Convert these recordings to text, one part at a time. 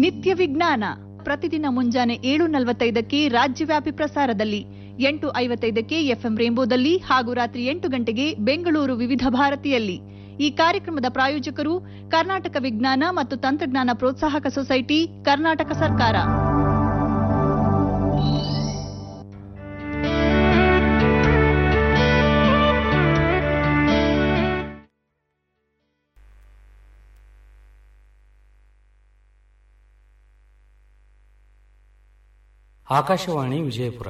ನಿತ್ಯ ವಿಜ್ಞಾನ ಪ್ರತಿದಿನ ಮುಂಜಾನೆ ಏಳು ನಲವತ್ತೈದಕ್ಕೆ ರಾಜ್ಯವ್ಯಾಪಿ ಪ್ರಸಾರದಲ್ಲಿ ಎಂಟು ಐವತ್ತೈದಕ್ಕೆ ಎಫ್ಎಂ ರೇಂಬೋದಲ್ಲಿ ಹಾಗೂ ರಾತ್ರಿ ಎಂಟು ಗಂಟೆಗೆ ಬೆಂಗಳೂರು ವಿವಿಧ ಭಾರತಿಯಲ್ಲಿ ಈ ಕಾರ್ಯಕ್ರಮದ ಪ್ರಾಯೋಜಕರು ಕರ್ನಾಟಕ ವಿಜ್ಞಾನ ಮತ್ತು ತಂತ್ರಜ್ಞಾನ ಪ್ರೋತ್ಸಾಹಕ ಸೊಸೈಟಿ ಕರ್ನಾಟಕ ಸರ್ಕಾರ ಆಕಾಶವಾಣಿ ವಿಜಯಪುರ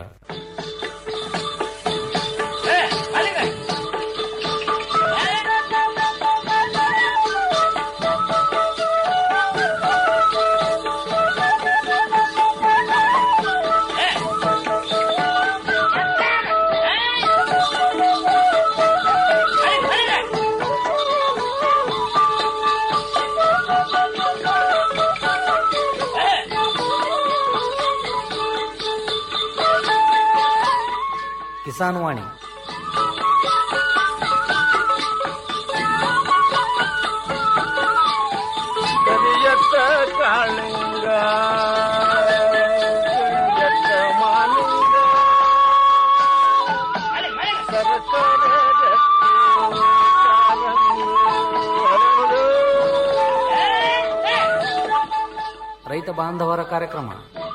ಕಿಸಾನ್ ವಾಣಿ ಕರಿಯತ್ತ ಕಾಳಿಂಗ ಕರಿಯತ್ತ ಮಾಲಿಂಗ ಸರಕಾರ ರೈತ ಬಾಂಧವರ ಕಾರ್ಯಕ್ರಮ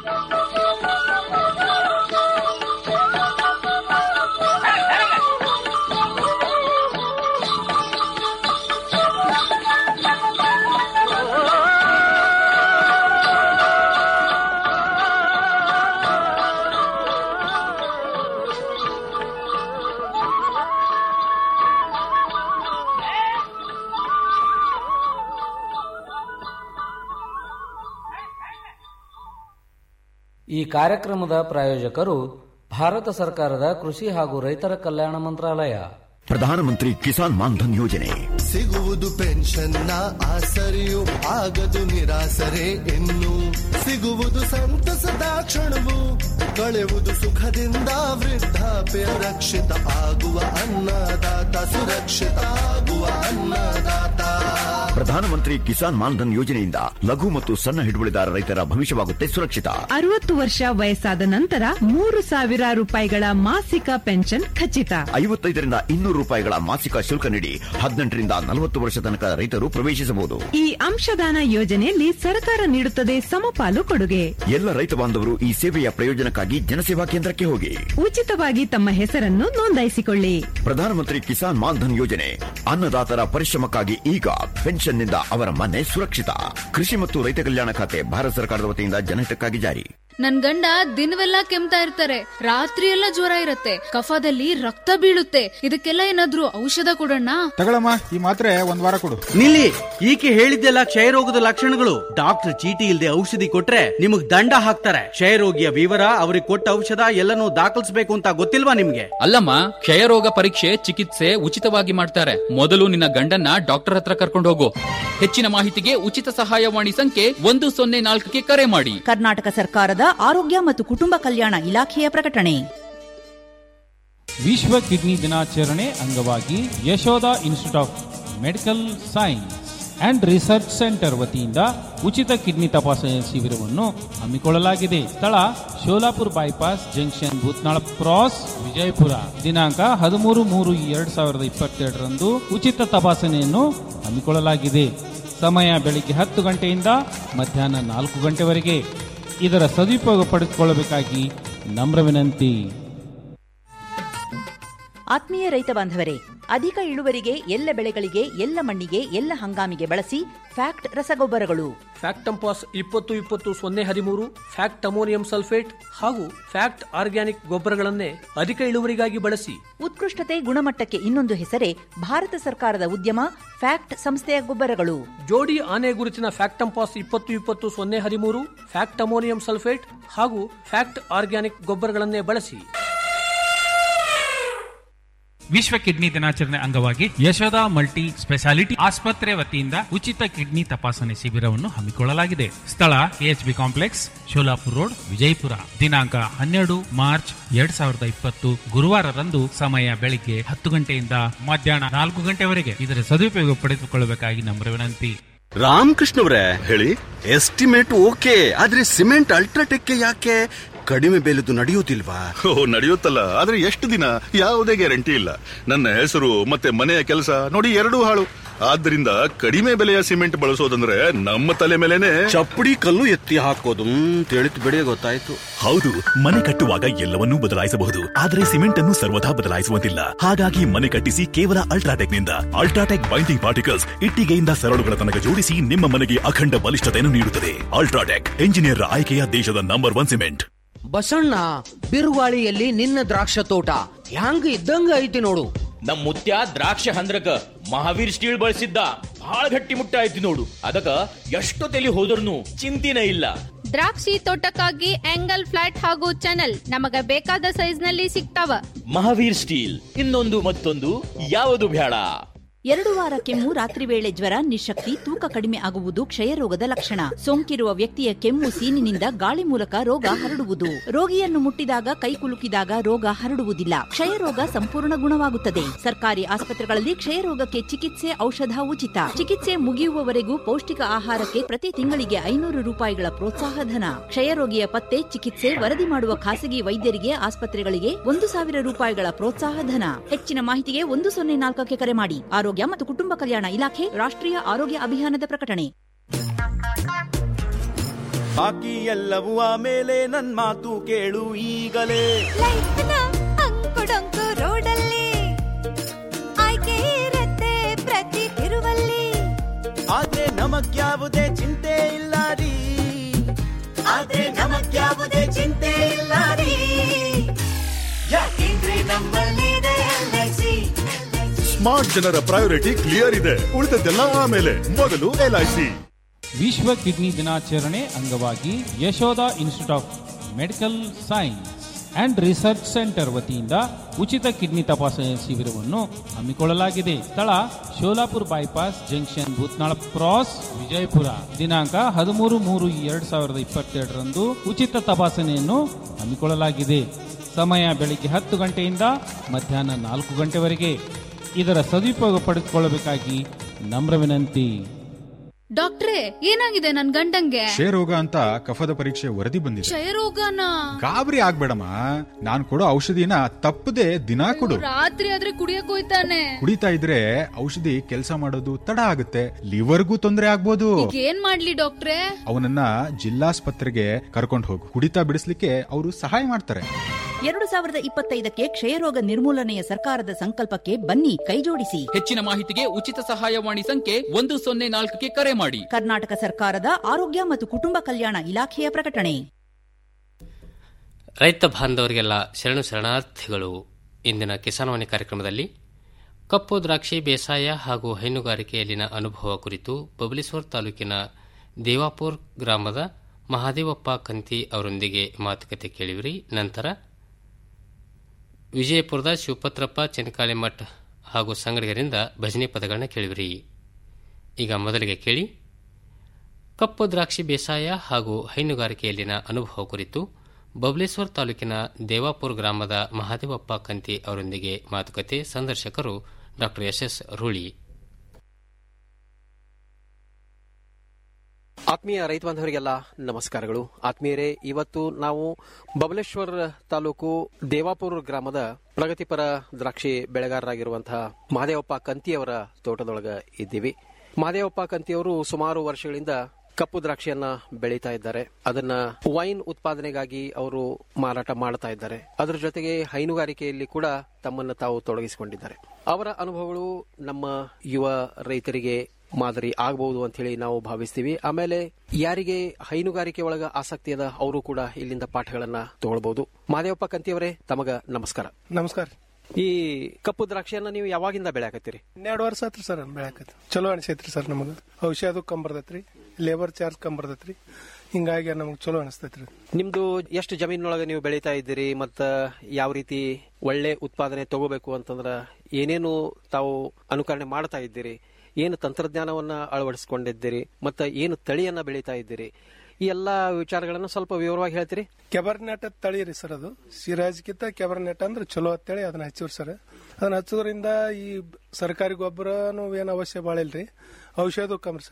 ಈ ಕಾರ್ಯಕ್ರಮದ ಪ್ರಾಯೋಜಕರು ಭಾರತ ಸರ್ಕಾರದ ಕೃಷಿ ಹಾಗೂ ರೈತರ ಕಲ್ಯಾಣ ಮಂತ್ರಾಲಯ ಪ್ರಧಾನಮಂತ್ರಿ ಕಿಸಾನ್ ಮಾನ್ಧನ್ ಯೋಜನೆ ಸಿಗುವುದು ಪೆನ್ಷನ್ನ ಆಸರೆಯು ಆಗದು ನಿರಾಸರೆ ಇನ್ನು ಸಿಗುವುದು ಸಂತಸದ ಕ್ಷಣವು ಕಳೆಯುವುದು ಸುಖದಿಂದ ವೃದ್ಧಾಪ್ಯ ರಕ್ಷಿತ ಆಗುವ ಅನ್ನದಾತ ಸುರಕ್ಷಿತ ಆಗುವ ಅನ್ನದಾತ ಪ್ರಧಾನಮಂತ್ರಿ ಕಿಸಾನ್ ಮಾನ್ಧನ್ ಯೋಜನೆಯಿಂದ ಲಘು ಮತ್ತು ಸಣ್ಣ ಹಿಡುವಳಿದಾರ ರೈತರ ಭವಿಷ್ಯವಾಗುತ್ತೆ ಸುರಕ್ಷಿತ ಅರವತ್ತು ವರ್ಷ ವಯಸ್ಸಾದ ನಂತರ ಮೂರು ಸಾವಿರ ರೂಪಾಯಿಗಳ ಮಾಸಿಕ ಪೆನ್ಷನ್ ಖಚಿತ ಐವತ್ತೈದರಿಂದ ಇನ್ನೂರು ರೂಪಾಯಿಗಳ ಮಾಸಿಕ ಶುಲ್ಕ ನೀಡಿ ಹದಿನೆಂಟರಿಂದ ನಲವತ್ತು ವರ್ಷ ತನಕ ರೈತರು ಪ್ರವೇಶಿಸಬಹುದು ಈ ಅಂಶದಾನ ಯೋಜನೆಯಲ್ಲಿ ಸರ್ಕಾರ ನೀಡುತ್ತದೆ ಸಮಪಾಲು ಕೊಡುಗೆ ಎಲ್ಲ ರೈತ ಬಾಂಧವರು ಈ ಸೇವೆಯ ಪ್ರಯೋಜನಕ್ಕಾಗಿ ಜನಸೇವಾ ಕೇಂದ್ರಕ್ಕೆ ಹೋಗಿ ಉಚಿತವಾಗಿ ತಮ್ಮ ಹೆಸರನ್ನು ನೋಂದಾಯಿಸಿಕೊಳ್ಳಿ ಪ್ರಧಾನಮಂತ್ರಿ ಕಿಸಾನ್ ಮಾನ್ಧನ್ ಯೋಜನೆ ಅನ್ನದಾತರ ಪರಿಶ್ರಮಕ್ಕಾಗಿ ಈಗ ಪೆನ್ಷನ್ನಿಂದ ಅವರ ಮನೆ ಸುರಕ್ಷಿತ ಕೃಷಿ ಮತ್ತು ರೈತ ಕಲ್ಯಾಣ ಖಾತೆ ಭಾರತ ಸರ್ಕಾರದ ವತಿಯಿಂದ ಜನಹಿತಕ್ಕಾಗಿ ಜಾರಿ ನನ್ ಗಂಡ ದಿನವೆಲ್ಲ ಕೆಮ್ತಾ ಇರ್ತಾರೆ ರಾತ್ರಿ ಎಲ್ಲ ಜ್ವರ ಇರತ್ತೆ ಕಫದಲ್ಲಿ ರಕ್ತ ಬೀಳುತ್ತೆ ಇದಕ್ಕೆಲ್ಲ ಏನಾದ್ರೂ ಔಷಧ ಕೊಡೋಣ ತಗೊಳಮ್ಮ ಈ ಮಾತ್ರೆ ಒಂದ್ ವಾರ ಕೊಡು ನಿಲ್ಲಿ ಈಕೆ ಹೇಳಿದ್ದೆಲ್ಲ ಕ್ಷಯರೋಗದ ಲಕ್ಷಣಗಳು ಡಾಕ್ಟರ್ ಚೀಟಿ ಇಲ್ಲದೆ ಔಷಧಿ ಕೊಟ್ರೆ ನಿಮಗ್ ದಂಡ ಹಾಕ್ತಾರೆ ಕ್ಷಯರೋಗಿಯ ವಿವರ ಅವ್ರಿಗೆ ಕೊಟ್ಟ ಔಷಧ ಎಲ್ಲನೂ ದಾಖಲಿಸಬೇಕು ಅಂತ ಗೊತ್ತಿಲ್ವಾ ನಿಮ್ಗೆ ಅಲ್ಲಮ್ಮ ಕ್ಷಯರೋಗ ಪರೀಕ್ಷೆ ಚಿಕಿತ್ಸೆ ಉಚಿತವಾಗಿ ಮಾಡ್ತಾರೆ ಮೊದಲು ನಿನ್ನ ಗಂಡನ್ನ ಡಾಕ್ಟರ್ ಹತ್ರ ಕರ್ಕೊಂಡು ಹೋಗು ಹೆಚ್ಚಿನ ಮಾಹಿತಿಗೆ ಉಚಿತ ಸಹಾಯವಾಣಿ ಸಂಖ್ಯೆ ಒಂದು ಸೊನ್ನೆ ನಾಲ್ಕಕ್ಕೆ ಕರೆ ಮಾಡಿ ಕರ್ನಾಟಕ ಸರ್ಕಾರದ ಆರೋಗ್ಯ ಮತ್ತು ಕುಟುಂಬ ಕಲ್ಯಾಣ ಇಲಾಖೆಯ ಪ್ರಕಟಣೆ ವಿಶ್ವ ಕಿಡ್ನಿ ದಿನಾಚರಣೆ ಅಂಗವಾಗಿ Yashodha institute of medical science and research centre ವತಿಯಿಂದ ಉಚಿತ ಕಿಡ್ನಿ ತಪಾಸಣೆ ಶಿಬಿರವನ್ನು ಹಮ್ಮಿಕೊಳ್ಳಲಾಗಿದೆ ಸ್ಥಳ Sholapur bypass junction Bhutnal cross Vijayapura ದಿನಾಂಕ ಹದಿಮೂರು ಮೂರು ಎರಡ್ ಸಾವಿರದ ಇಪ್ಪತ್ತೆರಡರಂದು ಉಚಿತ ತಪಾಸಣೆಯನ್ನು ಹಮ್ಮಿಕೊಳ್ಳಲಾಗಿದೆ ಸಮಯ ಬೆಳಿಗ್ಗೆ ಹತ್ತು ಗಂಟೆಯಿಂದ ಮಧ್ಯಾಹ್ನ ನಾಲ್ಕು ಗಂಟೆವರೆಗೆ ಇದರ ಸದುಪಯೋಗ ಪಡೆದುಕೊಳ್ಳಬೇಕಾಗಿ ನಮ್ರ ವಿನಂತಿ ಆತ್ಮೀಯ ರೈತ ಬಾಂಧವರೇ ಅಧಿಕ ಇಳುವರಿಗೆ ಎಲ್ಲ ಬೆಳೆಗಳಿಗೆ ಎಲ್ಲ ಮಣ್ಣಿಗೆ ಎಲ್ಲ ಹಂಗಾಮಿಗೆ ಬಳಸಿ ಫ್ಯಾಕ್ಟ್ ರಸಗೊಬ್ಬರಗಳು ಫ್ಯಾಕ್ಟಂಪಾಸ್ ಇಪ್ಪತ್ತು ಇಪ್ಪತ್ತು ಸೊನ್ನೆ ಹದಿಮೂರು ಫ್ಯಾಕ್ಟ್ ಅಮೋನಿಯಂ ಸಲ್ಫೇಟ್ ಹಾಗೂ ಫ್ಯಾಕ್ಟ್ ಆರ್ಗ್ಯಾನಿಕ್ ಗೊಬ್ಬರಗಳನ್ನೇ ಅಧಿಕ ಇಳುವರಿಗಾಗಿ ಬಳಸಿ ಉತ್ಕೃಷ್ಟತೆ ಗುಣಮಟ್ಟಕ್ಕೆ ಇನ್ನೊಂದು ಹೆಸರೇ ಭಾರತ ಸರ್ಕಾರದ ಉದ್ಯಮ ಫ್ಯಾಕ್ಟ್ ಸಂಸ್ಥೆಯ ಗೊಬ್ಬರಗಳು ಜೋಡಿ ಆನೆ ಗುರುತಿನ ಫ್ಯಾಕ್ಟಂಪಾಸ್ ಇಪ್ಪತ್ತು ಇಪ್ಪತ್ತು ಸೊನ್ನೆ ಹದಿಮೂರು ಫ್ಯಾಕ್ಟ್ ಅಮೋನಿಯಂ ಸಲ್ಫೇಟ್ ಹಾಗೂ ಫ್ಯಾಕ್ಟ್ ಆರ್ಗ್ಯಾನಿಕ್ ಗೊಬ್ಬರಗಳನ್ನೇ ಬಳಸಿ ವಿಶ್ವ ಕಿಡ್ನಿ ದಿನಾಚರಣೆ ಅಂಗವಾಗಿ ಯಶೋಧ ಮಲ್ಟಿ ಸ್ಪೆಷಾಲಿಟಿ ಆಸ್ಪತ್ರೆ ವತಿಯಿಂದ ಉಚಿತ ಕಿಡ್ನಿ ತಪಾಸಣೆ ಶಿಬಿರವನ್ನು ಹಮ್ಮಿಕೊಳ್ಳಲಾಗಿದೆ ಸ್ಥಳ AHB complex Sholapur road Vijayapura ದಿನಾಂಕ ಹನ್ನೆರಡು ಮಾರ್ಚ್ ಎರಡ್ ಸಾವಿರದ ಇಪ್ಪತ್ತು ಗುರುವಾರರಂದು ಸಮಯ ಬೆಳಿಗ್ಗೆ ಹತ್ತು ಗಂಟೆಯಿಂದ ಮಧ್ಯಾಹ್ನ ನಾಲ್ಕು ಗಂಟೆವರೆಗೆ ಇದರ ಸದುಪಯೋಗ ಪಡೆದುಕೊಳ್ಳಬೇಕಾಗಿ ನಮ್ಮ ವಿನಂತಿ ರಾಮಕೃಷ್ಣವ್ರೆ ಹೇಳಿ ಎಸ್ಟಿಮೇಟ್ ಓಕೆ ಆದ್ರೆ ಸಿಮೆಂಟ್ ಅಲ್ಟ್ರಾಟೆಕ್ ಯಾಕೆ ಕಡಿಮೆ ಬೆಲೆದು ನಡೆಯುವುದಿಲ್ವಾ ಓ ನಡೆಯುತ್ತಲ್ಲ ಆದ್ರೆ ಎಷ್ಟು ದಿನ ಯಾವುದೇ ಗ್ಯಾರಂಟಿ ಇಲ್ಲ ನನ್ನ ಹೆಸರು ಮತ್ತೆ ಮನೆಯ ಕೆಲಸ ನೋಡಿ ಎರಡೂ ಹಾಳು ಆದ್ರಿಂದ ಕಡಿಮೆ ಬೆಲೆಯ ಸಿಮೆಂಟ್ ಬಳಸೋದಂದ್ರೆ ನಮ್ಮ ತಲೆ ಮೇಲೆನೆ ಚಪ್ಪಡಿ ಕಲ್ಲು ಎತ್ತಿ ಹಾಕೋದು ತಿಳಿತು ಬಿಡಿ ಗೊತ್ತಾಯ್ತು ಹೌದು ಮನೆ ಕಟ್ಟುವಾಗ ಎಲ್ಲವನ್ನೂ ಬದಲಾಯಿಸಬಹುದು ಆದರೆ ಸಿಮೆಂಟ್ ಅನ್ನು ಸರ್ವದಾ ಬದಲಾಯಿಸುವಂತಿಲ್ಲ ಹಾಗಾಗಿ ಮನೆ ಕಟ್ಟಿಸಿ ಕೇವಲ ಅಲ್ಟ್ರಾಟೆಕ್ ನಿಂದ ಅಲ್ಟ್ರಾಟೆಕ್ ಬೈಂಡಿಂಗ್ ಪಾರ್ಟಿಕಲ್ಸ್ ಇಟ್ಟಿಗೆಯಿಂದ ಸರಳುಗಳ ತನಕ ಜೋಡಿಸಿ ನಿಮ್ಮ ಮನೆಗೆ ಅಖಂಡ ಬಲಿಷ್ಠತೆಯನ್ನು ನೀಡುತ್ತದೆ ಅಲ್ಟ್ರಾಟೆಕ್ ಎಂಜಿನಿಯರ್ ಆಯ್ಕೆಯ ದೇಶದ ನಂಬರ್ ಒನ್ ಸಿಮೆಂಟ್ ಬಸಣ್ಣ ಬಿರುಗಾಳಿಯಲ್ಲಿ ನಿನ್ನ ದ್ರಾಕ್ಷ ತೋಟ ಹ್ಯಾಂಗ ಇದ್ದಂಗ ಐತಿ ನೋಡು ನಮ್ ಮುತ್ಯ ದ್ರಾಕ್ಷ ಹಂದ್ರಕ ಮಹಾವೀರ್ ಸ್ಟೀಲ್ ಬಳಸಿದ್ದ ಬಹಳ ಗಟ್ಟಿ ಮುಟ್ಟ ಐತಿ ನೋಡು ಅದಕ್ಕ ಎಷ್ಟು ತಲಿ ಹೋದ್ರೂ ಚಿಂತಿನೇ ಇಲ್ಲ ದ್ರಾಕ್ಷಿ ತೋಟಕ್ಕಾಗಿ ಆಂಗಲ್ ಫ್ಲಾಟ್ ಹಾಗೂ ಚಾನಲ್ ನಮಗ ಬೇಕಾದ ಸೈಜ್ ನಲ್ಲಿ ಸಿಗ್ತಾವ ಮಹಾವೀರ್ ಸ್ಟೀಲ್ ಇನ್ನೊಂದು ಮತ್ತೊಂದು ಯಾವುದು ಬೇಡ ಎರಡು ವಾರ ಕೆಮ್ಮು ರಾತ್ರಿ ವೇಳೆ ಜ್ವರ ನಿಶಕ್ತಿ ತೂಕ ಕಡಿಮೆ ಆಗುವುದು ಕ್ಷಯರೋಗದ ಲಕ್ಷಣ ಸೋಂಕಿರುವ ವ್ಯಕ್ತಿಯ ಕೆಮ್ಮು ಸೀನಿನಿಂದ ಗಾಳಿ ಮೂಲಕ ರೋಗ ಹರಡುವುದು ರೋಗಿಯನ್ನು ಮುಟ್ಟಿದಾಗ ಕೈ ಕುಲುಕಿದಾಗ ರೋಗ ಹರಡುವುದಿಲ್ಲ ಕ್ಷಯರೋಗ ಸಂಪೂರ್ಣ ಗುಣವಾಗುತ್ತದೆ ಸರ್ಕಾರಿ ಆಸ್ಪತ್ರೆಗಳಲ್ಲಿ ಕ್ಷಯರೋಗಕ್ಕೆ ಚಿಕಿತ್ಸೆ ಔಷಧ ಉಚಿತ ಚಿಕಿತ್ಸೆ ಮುಗಿಯುವವರೆಗೂ ಪೌಷ್ಟಿಕ ಆಹಾರಕ್ಕೆ ಪ್ರತಿ ತಿಂಗಳಿಗೆ ಐನೂರು ರೂಪಾಯಿಗಳ ಪ್ರೋತ್ಸಾಹ ಧನ ಕ್ಷಯರೋಗಿಯ ಪತ್ತೆ ಚಿಕಿತ್ಸೆ ವರದಿ ಮಾಡುವ ಖಾಸಗಿ ವೈದ್ಯರಿಗೆ ಆಸ್ಪತ್ರೆಗಳಿಗೆ ಒಂದು ಸಾವಿರ ರೂಪಾಯಿಗಳ ಪ್ರೋತ್ಸಾಹ ಧನ ಹೆಚ್ಚಿನ ಮಾಹಿತಿಗೆ ಒಂದು ಸೊನ್ನೆ ನಾಲ್ಕಕ್ಕೆ ಕರೆ ಮಾಡಿ ಆರೋಗ್ಯ ಮತ್ತು ಕುಟುಂಬ ಕಲ್ಯಾಣ ಇಲಾಖೆ ರಾಷ್ಟ್ರೀಯ ಆರೋಗ್ಯ ಅಭಿಯಾನದ ಪ್ರಕಟಣೆ ಬಾಕಿ ಎಲ್ಲವೂ ಆಮೇಲೆ ನನ್ ಮಾತು ಕೇಳು ಈಗಲೇ ಅಂಕುಡೊಂಕು ರೋಡಲ್ಲಿ ಆಯ್ಕೆ ಇರತ್ತೆ ಪ್ರತಿ ತಿರುವಲ್ಲಿ ಆದ್ರೆ ನಮಗ್ಯಾವುದೇ ಚಿಂತೆ ಇಲ್ಲ ರೀ ಆದ್ರೆ ನಮಗ್ಯಾವುದೇ ಚಿಂತೆ ಇಲ್ಲ ರೀ ಯಾಕೆಂದ್ರೆ ನಮ್ಮಲ್ಲಿದೆ LIC. ಸ್ಮಾರ್ಟ್ ಜನರ ಪ್ರಯಾರಿಟಿ ಕ್ಲಿಯರ್ ಇದೆ ಉಳಿದದ್ದೆಲ್ಲ ಆಮೇಲೆ ಮೊದಲು ಎಲ್ಐಸಿ ವಿಶ್ವ ಕಿಡ್ನಿ ದಿನಾಚರಣೆ ಅಂಗವಾಗಿ Yashodha institute of medical science and research centre ವತಿಯಿಂದ ಉಚಿತ ಕಿಡ್ನಿ ತಪಾಸಣೆ ಶಿಬಿರವನ್ನು ಹಮ್ಮಿಕೊಳ್ಳಲಾಗಿದೆ ಸ್ಥಳ Sholapur bypass junction Bhutnal cross Vijayapura ದಿನಾಂಕ ಹದಿಮೂರು ಮೂರು ಎರಡ್ ಸಾವಿರದ ಇಪ್ಪತ್ತೆರಡರಂದು ಉಚಿತ ತಪಾಸಣೆಯನ್ನು ಹಮ್ಮಿಕೊಳ್ಳಲಾಗಿದೆ ಸಮಯ ಬೆಳಿಗ್ಗೆ ಹತ್ತು ಗಂಟೆಯಿಂದ ಮಧ್ಯಾಹ್ನ ನಾಲ್ಕು ಗಂಟೆವರೆಗೆ ಇದರ ಸದುಪಯೋಗ ಪಡೆದುಕೊಳ್ಳಬೇಕಾಗಿ ನಮ್ರ ವಿನಂತಿ ಡಾಕ್ಟ್ರೇ ಏನಾಗಿದೆ ನನ್ ಗಂಡಂಗೆ ಕ್ಷಯರೋಗ ಅಂತ ಕಫದ ಪರೀಕ್ಷೆ ವರದಿ ಬಂದಿದೆ ಕ್ಷಯರೋಗನ ಗಾಬರಿ ಆಗ್ಬೇಡಮ್ಮ ನಾನ್ ಕೊಡೋ ಔಷಧಿನ ತಪ್ಪದೆ ದಿನಾ ಕೊಡು ರಾತ್ರಿ ಆದ್ರೆ ಕುಡಿಯಕ್ ಹೋಯ್ತಾನೆ ಕುಡಿತಾ ಇದ್ರೆ ಔಷಧಿ ಕೆಲಸ ಮಾಡೋದು ತಡ ಆಗುತ್ತೆ ಲಿವರ್ಗೂ ತೊಂದರೆ ಆಗ್ಬೋದು ಈಗ ಏನ್ ಮಾಡ್ಲಿ ಡಾಕ್ಟ್ರೇ ಅವನನ್ನ ಜಿಲ್ಲಾಸ್ಪತ್ರೆಗೆ ಕರ್ಕೊಂಡು ಹೋಗು ಕುಡಿತಾ ಬಿಡಿಸ್ಲಿಕ್ಕೆ ಅವರು ಸಹಾಯ ಮಾಡ್ತಾರೆ ಎರಡು ಸಾವಿರದ ಇಪ್ಪತ್ತೈದಕ್ಕೆ ಕ್ಷಯರೋಗ ನಿರ್ಮೂಲನೆಯ ಸರ್ಕಾರದ ಸಂಕಲ್ಪಕ್ಕೆ ಬನ್ನಿ ಕೈಜೋಡಿಸಿ ಹೆಚ್ಚಿನ ಮಾಹಿತಿಗೆ ಉಚಿತ ಸಹಾಯವಾಣಿ ಸಂಖ್ಯೆ ಒಂದು ಸೊನ್ನೆ ನಾಲ್ಕಕ್ಕೆ ಕರೆ ಮಾಡಿ ಕರ್ನಾಟಕ ಸರ್ಕಾರದ ಆರೋಗ್ಯ ಮತ್ತು ಕುಟುಂಬ ಕಲ್ಯಾಣ ಇಲಾಖೆಯ ಪ್ರಕಟಣೆ ರೈತ ಬಾಂಧವರಿಗೆಲ್ಲ ಶರಣು ಶರಣಾರ್ಥಿಗಳು ಇಂದಿನ ಕಿಸಾನವಾಣಿ ಕಾರ್ಯಕ್ರಮದಲ್ಲಿ ಕಪ್ಪು ದ್ರಾಕ್ಷಿ ಬೇಸಾಯ ಹಾಗೂ ಹೈನುಗಾರಿಕೆಯಲ್ಲಿನ ಅನುಭವ ಕುರಿತು ಬಬಲೇಶ್ವರ ತಾಲೂಕಿನ ದೇವಾಪುರ್ ಗ್ರಾಮದ ಮಹಾದೇವಪ್ಪ ಕಂತಿ ಅವರೊಂದಿಗೆ ಮಾತುಕತೆ ಕೇಳಿವಿರಿ ನಂತರ ವಿಜಯಪುರದ ಶಿವಪತ್ರಪ್ಪ ಚೆನ್ಕಾಳಿಮಠ್ ಹಾಗೂ ಸಂಗಡಿಗರಿಂದ ಭಜನೆ ಪದಗಳನ್ನ ಕೇಳಿವಿರಿ ಈಗ ಮೊದಲಿಗೆ ಕೇಳಿ ಕಪ್ಪು ದ್ರಾಕ್ಷಿ ಬೇಸಾಯ ಹಾಗೂ ಹೈನುಗಾರಿಕೆಯಲ್ಲಿನ ಅನುಭವ ಕುರಿತು ಬಬಲೇಶ್ವರ ತಾಲೂಕಿನ ದೇವಾಪುರ ಗ್ರಾಮದ ಮಹಾದೇವಪ್ಪ ಕಂತಿ ಅವರೊಂದಿಗೆ ಮಾತುಕತೆ ಸಂದರ್ಶಕರು ಡಾ ಎಸ್ ಎಸ್ ರೂಳಿ ಆತ್ಮೀಯ ರೈತ ಬಾಂಧವರಿಗೆಲ್ಲ ನಮಸ್ಕಾರಗಳು ಆತ್ಮೀಯರೇ ಇವತ್ತು ನಾವು ಬಬಲೇಶ್ವರ ತಾಲೂಕು ದೇವಾಪುರ ಗ್ರಾಮದ ಪ್ರಗತಿಪರ ದ್ರಾಕ್ಷಿ ಬೆಳೆಗಾರರಾಗಿರುವಂತಹ ಮಹಾದೇವಪ್ಪ ಕಂತಿಯವರ ತೋಟದೊಳಗ ಇದ್ದೀವಿ ಮಹಾದೇವಪ್ಪ ಕಂತಿಯವರು ಸುಮಾರು ವರ್ಷಗಳಿಂದ ಕಪ್ಪು ದ್ರಾಕ್ಷಿಯನ್ನ ಬೆಳೀತಾ ಇದ್ದಾರೆ ಅದನ್ನ ವೈನ್ ಉತ್ಪಾದನೆಗಾಗಿ ಅವರು ಮಾರಾಟ ಮಾಡ್ತಾ ಇದ್ದಾರೆ ಅದರ ಜೊತೆಗೆ ಹೈನುಗಾರಿಕೆಯಲ್ಲಿ ಕೂಡ ತಮ್ಮನ್ನು ತಾವು ತೊಡಗಿಸಿಕೊಂಡಿದ್ದಾರೆ ಅವರ ಅನುಭವಗಳು ನಮ್ಮ ಯುವ ರೈತರಿಗೆ ಮಾದರಿ ಆಗಬಹುದು ಅಂತ ಹೇಳಿ ನಾವು ಭಾವಿಸ್ತೀವಿ ಆಮೇಲೆ ಯಾರಿಗೆ ಹೈನುಗಾರಿಕೆ ಒಳಗ ಆಸಕ್ತಿ ಅದ ಅವರು ಕೂಡ ಇಲ್ಲಿಂದ ಪಾಠಗಳನ್ನ ತಗೊಳ್ಬಹುದು ಮಾದೇವಪ್ಪ ಕಂತಿಯವರೇ ತಮಗ ನಮಸ್ಕಾರ ನಮಸ್ಕಾರ ಈ ಕಪ್ಪು ದ್ರಾಕ್ಷಿಯನ್ನ ನೀವು ಯಾವಾಗಿಂದ ಬೆಳೆಯಾಕತ್ತೀರಿ ಇನ್ನೆರಡು ವರ್ಷ ಆತ್ರಿ ಸರ್ ಬೆಳಕತ್ತಿ ಚಲೋ ಅನಿಸೈತ್ರಿ ಸರ್ ನಮಗ ಔಷಧ ಕಮ್ ಬರ್ತೈತ್ರಿ ಲೇಬರ್ ಚಾರ್ಜ್ ಕಮ್ ಬರ್ತೈತ್ರಿ ಹಿಂಗಾಗಿ ನಮಗ್ ಚಲೋ ಅನಿಸ್ತೈತ್ರಿ ನಿಮ್ದು ಎಷ್ಟು ಜಮೀನೊಳಗ ನೀವು ಬೆಳೀತಾ ಇದ್ದೀರಿ ಮತ್ತ ಯಾವ ರೀತಿ ಒಳ್ಳೆ ಉತ್ಪಾದನೆ ತಗೋಬೇಕು ಅಂತಂದ್ರ ಏನೇನು ತಾವು ಅನುಕರಣೆ ಮಾಡ್ತಾ ಇದ್ದೀರಿ ಏನು ತಂತ್ರಜ್ಞಾನವನ್ನ ಅಳವಡಿಸಿಕೊಂಡಿದ್ದೀರಿ ಮತ್ತ ಏನು ತಳಿಯನ್ನ ಬೆಳೀತಾ ಇದ್ದೀರಿ ಈ ಎಲ್ಲಾ ವಿಚಾರಗಳನ್ನ ಸ್ವಲ್ಪ ವಿವರವಾಗಿ ಹೇಳ್ತೀರಿ ಕೆಬರ್ನೆಟ್ ತಳಿ ರೀ ಸರ್ ಅದು ಸಿರಾಜ್ಗಿಂತ ಕೆಬರ್ನೆಟ್ ಅಂದ್ರೆ ಚಲೋ ಅಂತೇಳಿ ಅದನ್ನ ಹಚ್ಚಿವ್ರಿ ಸರ್ ಅದನ್ನ ಹಚ್ಚೋದ್ರಿಂದ ಈ ಸರ್ಕಾರಿ ಗೊಬ್ಬರನು ಏನು ಅವಶ್ಯ ಬಾಳಿಲ್ರಿ ಔಷಧ ಕಮ್ರಿ ಸರ್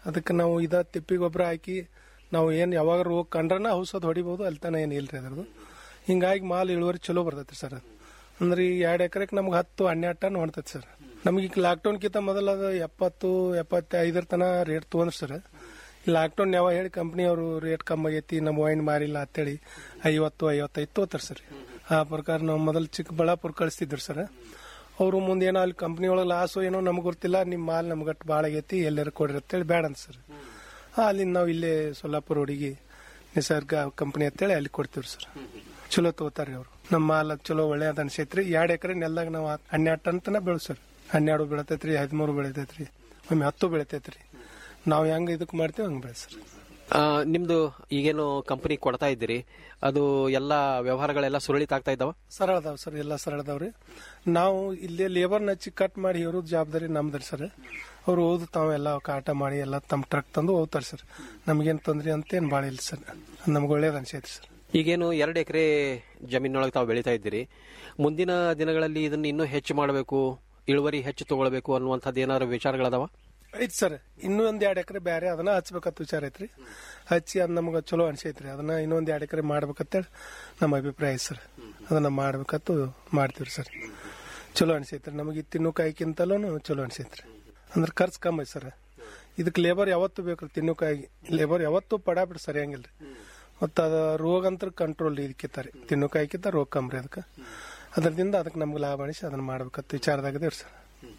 ಅದಕ್ಕೆ ನಾವು ಇದ ತಿಪ್ಪಿ ಗೊಬ್ಬರ ಹಾಕಿ ನಾವು ಏನು ಯಾವಾಗ ರೋಗ ಕಂಡ್ರನ ಔಷಧ ಹೊಡಿಬೋದು ಅಲ್ಲಿ ತನ ಏನು ಇಲ್ರಿ ಅದ್ರದ್ದು ಹಿಂಗಾಗಿ ಮಾಲ್ ಇಳುವರಿ ಚಲೋ ಬರ್ತೈತಿ ಸರ್ ಅಂದ್ರೆ ಈ ಎರಡು ಎಕರೆಗೆ ನಮ್ಗೆ ಹತ್ತು ಹನ್ನೆರಡು ಟನ್ ಹೊಣ್ತೈತಿ ಸರ್ ನಮ್ಗೆ ಈಗ ಲಾಕ್ಡೌನ್ಕಿಂತ ಮೊದಲು ಅದು ಎಪ್ಪತ್ತು ಎಪ್ಪತ್ತೈದರ ತನ ರೇಟ್ ತೊಗೊಂಡ್ರಿ ಸರ್ ಲಾಕ್ಡೌನ್ ಯಾವ ಹೇಳಿ ಕಂಪ್ನಿ ಅವರು ರೇಟ್ ಕಮ್ಮಿ ಆಗೈತಿ ನಮ್ಮ ವೈನ್ ಮಾರಿಲ್ಲ ಅಂತೇಳಿ ಐವತ್ತು ಐವತ್ತೈದು ತೋತಾರ ಸರ್ ಆ ಪ್ರಕಾರ ನಾವು ಮೊದಲು ಚಿಕ್ಕಬಳ್ಳಾಪುರ ಕಳಿಸ್ತಿದ್ರು ಸರ್ ಅವರು ಮುಂದೆ ಏನೋ ಅಲ್ಲಿ ಕಂಪ್ನಿ ಒಳಗೆ ಲಾಸು ಏನೋ ನಮ್ಗೆ ಗೊತ್ತಿಲ್ಲ ನಿಮ್ಮ ಮಾಲ್ ನಮ್ಗೆ ಅಷ್ಟು ಭಾಳ ಆಗೈತಿ ಎಲ್ಲರೂ ಕೊಡ್ರಿ ಅಂತೇಳಿ ಬೇಡ ಅಂತ ಸರ್ ಅಲ್ಲಿಂದ ನಾವು ಇಲ್ಲೇ ಸೊಲ್ಲಾಪುರ ರೋಡಿಗೆ ನಿಸರ್ಗ ಕಂಪ್ನಿ ಅಂತೇಳಿ ಅಲ್ಲಿ ಕೊಡ್ತೀವಿ ಸರ್ ಚಲೋ ತಗೋತಾರ್ರಿ ಅವರು ನಮ್ಮ ಮಾಲ್ ಚಲೋ ಒಳ್ಳೆಯದ ಅನ್ಸೈತ್ರಿ ಎರಡು ಎಕರೆ ನೆಲ್ದಾಗ ನಾವು ಹನ್ನೆರಡು ಟನ್ ತನ ಬೆಳೆಸ್ ಸರ್ ಹನ್ನೆರಡು ಬೆಳಿತೈತ್ರಿ ಹದಿಮೂರು ಬೆಳಿತೈತ್ರಿ ಒಮ್ಮೆ ಹತ್ತು ಬೆಳಿತೈತ್ರಿ ನಾವು ಹೆಂಗ್ ಇದಕ್ಕೆ ಮಾಡ್ತೀವಿ ಹಂಗೆ ಬೆಳೆ ಸರ್ ಆ, ನಿಮ್ದು ಈಗೇನು ಕಂಪನಿ ಕೊಡ್ತಾ ಇದ್ದೀರಿ ಅದು ಎಲ್ಲ ವ್ಯವಹಾರಗಳೆಲ್ಲ ಸುರಳಿತ ಆಗ್ತಾ ಇದ್ದಾವ ಸರಳ ಅದಾವ ಸರ್ ಎಲ್ಲ ಸರಳ ಅದಾವ್ರಿ ನಾವು ಇಲ್ಲೇ ಲೇಬರ್ನ ಹಚ್ಚಿ ಕಟ್ ಮಾಡಿ ಇರೋದು ಜವಾಬ್ದಾರಿ ನಮ್ದ್ರಿ ಸರ್ ಅವ್ರು ಓದು ತಾವೆಲ್ಲ ಕಾಟ ಮಾಡಿ ಎಲ್ಲ ತಮ್ಮ ಟ್ರಕ್ ತಂದು ಹೋಗ್ತಾರೆ ಸರ್ ನಮ್ಗೇನು ತೊಂದ್ರೆ ಅಂತ ಏನು ಭಾಳ ಇಲ್ಲ ಸರ್ ನಮ್ಗೆ ಒಳ್ಳೇದು ಅನ್ಸೈತಿ ಸರ್ ಈಗೇನು ಎರಡು ಎಕರೆ ಜಮೀನೊಳಗೆ ತಾವು ಬೆಳೀತಾ ಇದ್ದೀರಿ ಮುಂದಿನ ದಿನಗಳಲ್ಲಿ ಇದನ್ನ ಇನ್ನೂ ಹೆಚ್ಚು ಮಾಡಬೇಕು ಇಳುವರಿ ಹೆಚ್ಚು ತಗೊಳ್ಬೇಕು ಅನ್ನುವಂಥದ್ದು ಏನಾದ್ರು ವಿಚಾರಗಳದಾವ ಐತಿ ಸರ್ ಇನ್ನೂ ಒಂದ್ ಎರಡು ಎಕರೆ ಬೇರೆ ಅದನ್ನ ಹಚ್ಬೇಕಂತ ವಿಚಾರ ಐತ್ರಿ ಹಚ್ಚಿ ಅದ್ ನಮ್ಗೆ ಚಲೋ ಅನ್ಸೈತ್ರಿ ಅದನ್ನ ಇನ್ನೊಂದ್ ಎರಡು ಎಕರೆ ಮಾಡ್ಬೇಕಂತೇಳಿ ನಮ್ಮ ಅಭಿಪ್ರಾಯ ಐತ್ ಸರ್ ಅದನ್ನ ಮಾಡ್ಬೇಕಂತ ಮಾಡ್ತೀವ್ರಿ ಸರ್ ಚಲೋ ಅನ್ಸೈತ್ರಿ ನಮಗೆ ತಿನ್ನು ಕಾಯಿಕ್ಕಿಂತಲೂ ಚಲೋ ಅನ್ಸೈತ್ರಿ ಅಂದ್ರೆ ಖರ್ಚು ಕಮ್ಮಿ ಐತಿ ಸರ್ ಇದಕ್ಕೆ ಲೇಬರ್ ಯಾವತ್ತು ಬೇಕು ತಿನ್ನು ಕಾಯಿಗೆ ಲೇಬರ್ ಯಾವತ್ತು ಪಡಾಬಿಟ್ಟು ಸರಿಯಂಗಿಲ್ರಿ ಮತ್ತು ಅದು ರೋಗ ಅಂತ ಕಂಟ್ರೋಲ್ ಇದಕ್ಕಿತ್ತಾರೆ ತಿನ್ನು ಕಾಯಿಕ್ಕಿಂತ ರೋಗ ಕಮ್ಮಿ ರೀ ಅದಕ್ಕೆ ಅದರಿಂದ ಅದಕ್ಕೆ ನಮ್ಗೆ ಲಾಭ ಅನಿಸಿ ಅದನ್ನ ಮಾಡ್ಬೇಕಂತ ವಿಚಾರದಾಗದೇವ್ರಿ ಸರ್